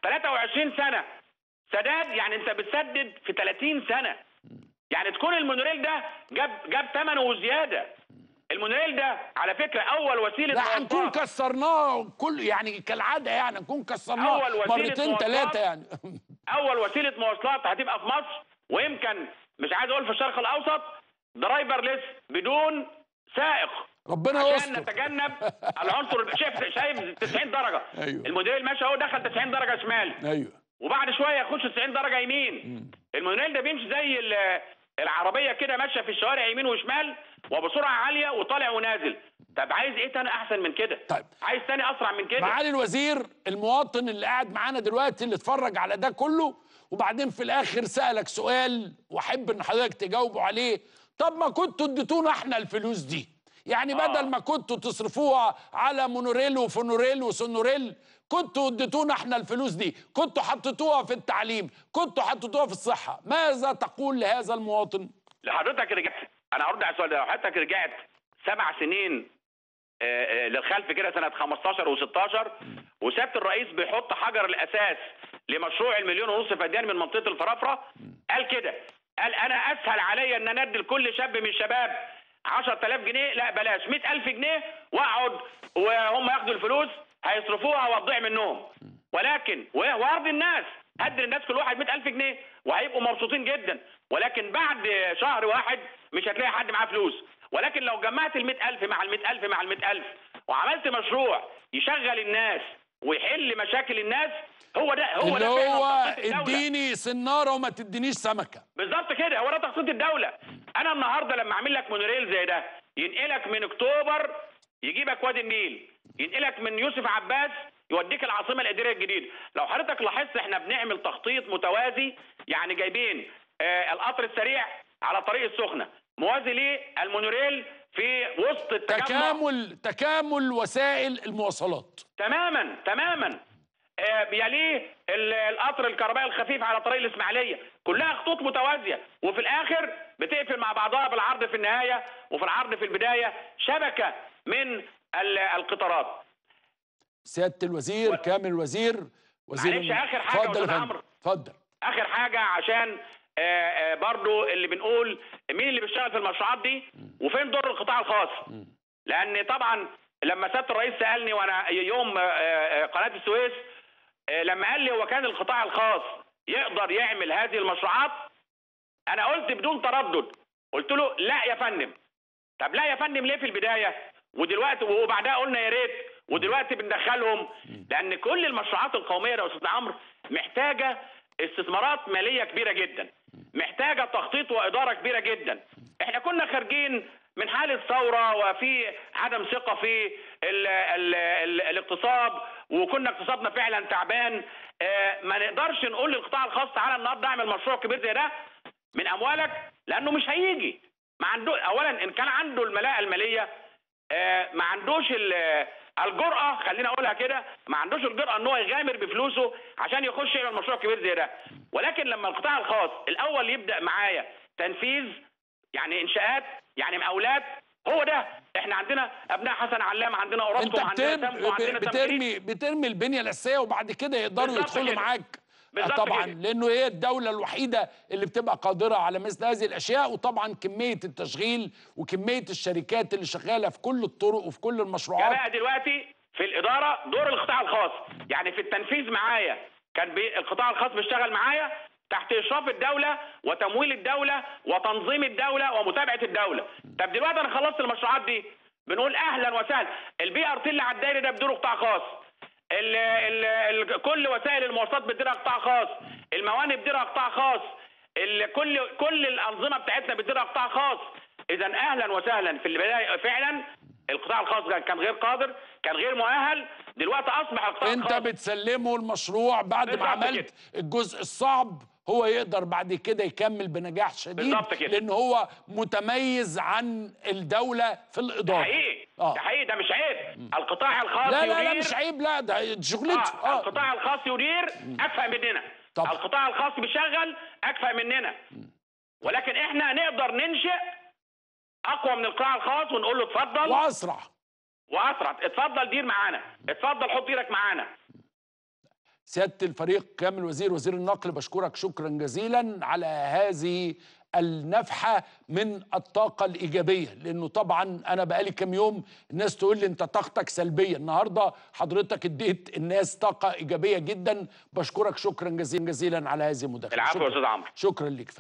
[SPEAKER 2] 23 سنه سداد يعني انت بتسدد في 30 سنه يعني تكون المونوريل ده جاب جاب ثمنه وزياده المونوريل ده على فكره اول وسيله
[SPEAKER 1] لا هنكون
[SPEAKER 2] مواصلات
[SPEAKER 1] كسرناه كل يعني كالعاده يعني نكون كسرناه
[SPEAKER 2] أول وسيلة
[SPEAKER 1] مرتين
[SPEAKER 2] مواصلات.
[SPEAKER 1] ثلاثه يعني
[SPEAKER 2] اول وسيله مواصلات هتبقى في مصر ويمكن مش عايز اقول في الشرق الاوسط درايفرلس بدون سائق
[SPEAKER 1] ربنا
[SPEAKER 2] عشان
[SPEAKER 1] يستر
[SPEAKER 2] نتجنب العنصر شايف شايف 90 درجه
[SPEAKER 1] أيوه.
[SPEAKER 2] الموديل ماشي اهو دخل 90 درجه شمال
[SPEAKER 1] ايوه
[SPEAKER 2] وبعد شويه يخش 90 درجه يمين المونوريل ده بيمشي زي ال- العربيه كده ماشيه في الشوارع يمين وشمال وبسرعه عاليه وطالع ونازل طب عايز ايه تاني احسن من كده
[SPEAKER 1] طيب.
[SPEAKER 2] عايز تاني اسرع من كده
[SPEAKER 1] معالي الوزير المواطن اللي قاعد معانا دلوقتي اللي اتفرج على ده كله وبعدين في الاخر سالك سؤال واحب ان حضرتك تجاوبوا عليه طب ما كنتوا اديتونا احنا الفلوس دي يعني
[SPEAKER 2] آه.
[SPEAKER 1] بدل ما كنتوا تصرفوها على مونوريل وفونوريل وسونوريل كنتوا اديتونا احنا الفلوس دي كنتوا حطيتوها في التعليم كنتوا حطيتوها في الصحه ماذا تقول لهذا المواطن
[SPEAKER 2] لحضرتك رجعت انا هرد على السؤال ده لو حضرتك رجعت سبع سنين آه، آه، للخلف كده سنه 15 و16 وسياده الرئيس بيحط حجر الاساس لمشروع المليون ونص فدان من منطقه الفرافره قال كده قال انا اسهل عليا ان انا ادي لكل شاب من الشباب 10000 جنيه لا بلاش 100000 جنيه واقعد وهم ياخدوا الفلوس هيصرفوها وتضيع منهم ولكن و- وارضي الناس هدي للناس كل واحد 100000 جنيه وهيبقوا مبسوطين جدا ولكن بعد شهر واحد مش هتلاقي حد معاه فلوس ولكن لو جمعت ال 100000 مع ال 100000 مع ال 100000 وعملت مشروع يشغل الناس ويحل مشاكل الناس هو ده هو
[SPEAKER 1] اللي
[SPEAKER 2] ده فعلا
[SPEAKER 1] هو
[SPEAKER 2] تخطيط الدولة.
[SPEAKER 1] اديني سناره وما تدينيش سمكه
[SPEAKER 2] بالظبط بالظبط كده هو ده تخطيط الدوله انا النهارده لما اعمل لك مونوريل زي ده ينقلك من اكتوبر يجيبك وادي النيل ينقلك من يوسف عباس يوديك العاصمه الاداريه الجديده لو حضرتك لاحظت احنا بنعمل تخطيط متوازي يعني جايبين آه القطر السريع على طريق السخنه موازي ليه المونوريل في وسط التجمع
[SPEAKER 1] تكامل تكامل وسائل المواصلات
[SPEAKER 2] تماما تماما آه، بيليه ال- القطر الكهربائي الخفيف على طريق الاسماعيليه كلها خطوط متوازيه وفي الاخر بتقفل مع بعضها بالعرض في النهايه وفي العرض في البدايه شبكه من ال- القطارات
[SPEAKER 1] سياده الوزير كامل الوزير وزير
[SPEAKER 2] معلش آخر حاجة يا
[SPEAKER 1] اتفضل يا
[SPEAKER 2] أستاذ
[SPEAKER 1] فندم
[SPEAKER 2] عمرو.
[SPEAKER 1] اتفضل
[SPEAKER 2] اخر حاجه عشان آه، آه، برضو اللي بنقول مين اللي بيشتغل في المشروعات دي وفين دور القطاع الخاص لان طبعا لما سياده الرئيس سالني وانا يوم آه، آه، قناه السويس آه، لما قال لي هو كان القطاع الخاص يقدر يعمل هذه المشروعات انا قلت بدون تردد قلت له لا يا فندم طب لا يا فندم ليه في البدايه ودلوقتي وبعدها قلنا يا ريت ودلوقتي بندخلهم لان كل المشروعات القوميه يا استاذ عمرو محتاجه استثمارات ماليه كبيره جدا محتاجه تخطيط واداره كبيره جدا احنا كنا خارجين من حاله ثوره وفي عدم ثقه في ال ال ال الاقتصاد وكنا اقتصادنا فعلا تعبان آه، ما نقدرش نقول للقطاع الخاص تعالى النهارده اعمل مشروع كبير زي ده من اموالك لانه مش هيجي ما عنده اولا ان كان عنده الملاءه الماليه آه، ما عندوش ال- الجرأة خلينا اقولها كده ما عندوش الجرأة ان هو يغامر بفلوسه عشان يخش يعمل مشروع كبير زي ده ولكن لما القطاع الخاص الاول يبدأ معايا تنفيذ يعني انشاءات يعني مقاولات هو ده احنا عندنا ابناء حسن علام عندنا
[SPEAKER 1] انت
[SPEAKER 2] اوراسكوم عندنا
[SPEAKER 1] بترمي
[SPEAKER 2] سامكو عندنا تمهيد.
[SPEAKER 1] بترمي بترمي البنيه الاساسيه وبعد كده يقدروا
[SPEAKER 2] بالظبط
[SPEAKER 1] يدخلوا
[SPEAKER 2] كده.
[SPEAKER 1] معاك
[SPEAKER 2] بالظبط
[SPEAKER 1] طبعا
[SPEAKER 2] كده.
[SPEAKER 1] لانه هي الدوله الوحيده اللي بتبقى قادره على مثل هذه الاشياء وطبعا كميه التشغيل وكميه الشركات اللي شغاله في كل الطرق وفي كل
[SPEAKER 2] يا
[SPEAKER 1] المشروعات
[SPEAKER 2] بقى دلوقتي في الاداره دور القطاع الخاص يعني في التنفيذ معايا كان بي القطاع الخاص بيشتغل معايا تحت اشراف الدوله وتمويل الدوله وتنظيم الدوله ومتابعه الدوله طب دلوقتي انا خلصت المشروعات دي بنقول اهلا وسهلا البي ار تي اللي على الدايره ده بدور قطاع خاص ال ال ال كل وسائل المواصلات بتديرها قطاع خاص الموانئ بتديرها قطاع خاص ال كل كل الانظمه بتاعتنا بتديرها قطاع خاص اذا اهلا وسهلا في البدايه فعلا القطاع الخاص كان- كان غير قادر كان غير مؤهل دلوقتي اصبح القطاع
[SPEAKER 1] انت
[SPEAKER 2] الخاص
[SPEAKER 1] بتسلمه المشروع بعد ما
[SPEAKER 2] بالظبط
[SPEAKER 1] عملت الجزء الصعب هو يقدر بعد كده يكمل بنجاح شديد
[SPEAKER 2] بالظبط كده.
[SPEAKER 1] لان هو متميز عن الدوله في الاداره
[SPEAKER 2] حقيقي
[SPEAKER 1] اه
[SPEAKER 2] ده حقيقي ده مش عيب القطاع الخاص
[SPEAKER 1] لا لا لا
[SPEAKER 2] يدير
[SPEAKER 1] مش عيب لا ده شغلته
[SPEAKER 2] آه. القطاع الخاص يدير اكفأ مننا
[SPEAKER 1] طبعا.
[SPEAKER 2] القطاع الخاص بيشغل اكفأ مننا ولكن احنا نقدر ننشئ اقوى من القطاع الخاص ونقول له اتفضل
[SPEAKER 1] واسرع
[SPEAKER 2] واسرع اتفضل دير معانا اتفضل حط ايدك معانا
[SPEAKER 1] سياده الفريق كامل وزير وزير النقل بشكرك شكرا جزيلا على هذه النفحه من الطاقه الايجابيه لانه طبعا انا بقالي كام يوم الناس تقول لي انت طاقتك سلبيه النهارده حضرتك اديت الناس طاقه ايجابيه جدا بشكرك شكرا جزيلا جزيلا على هذه المداخله
[SPEAKER 2] العفو يا
[SPEAKER 1] شكراً.
[SPEAKER 2] استاذ عمرو
[SPEAKER 1] شكرا لك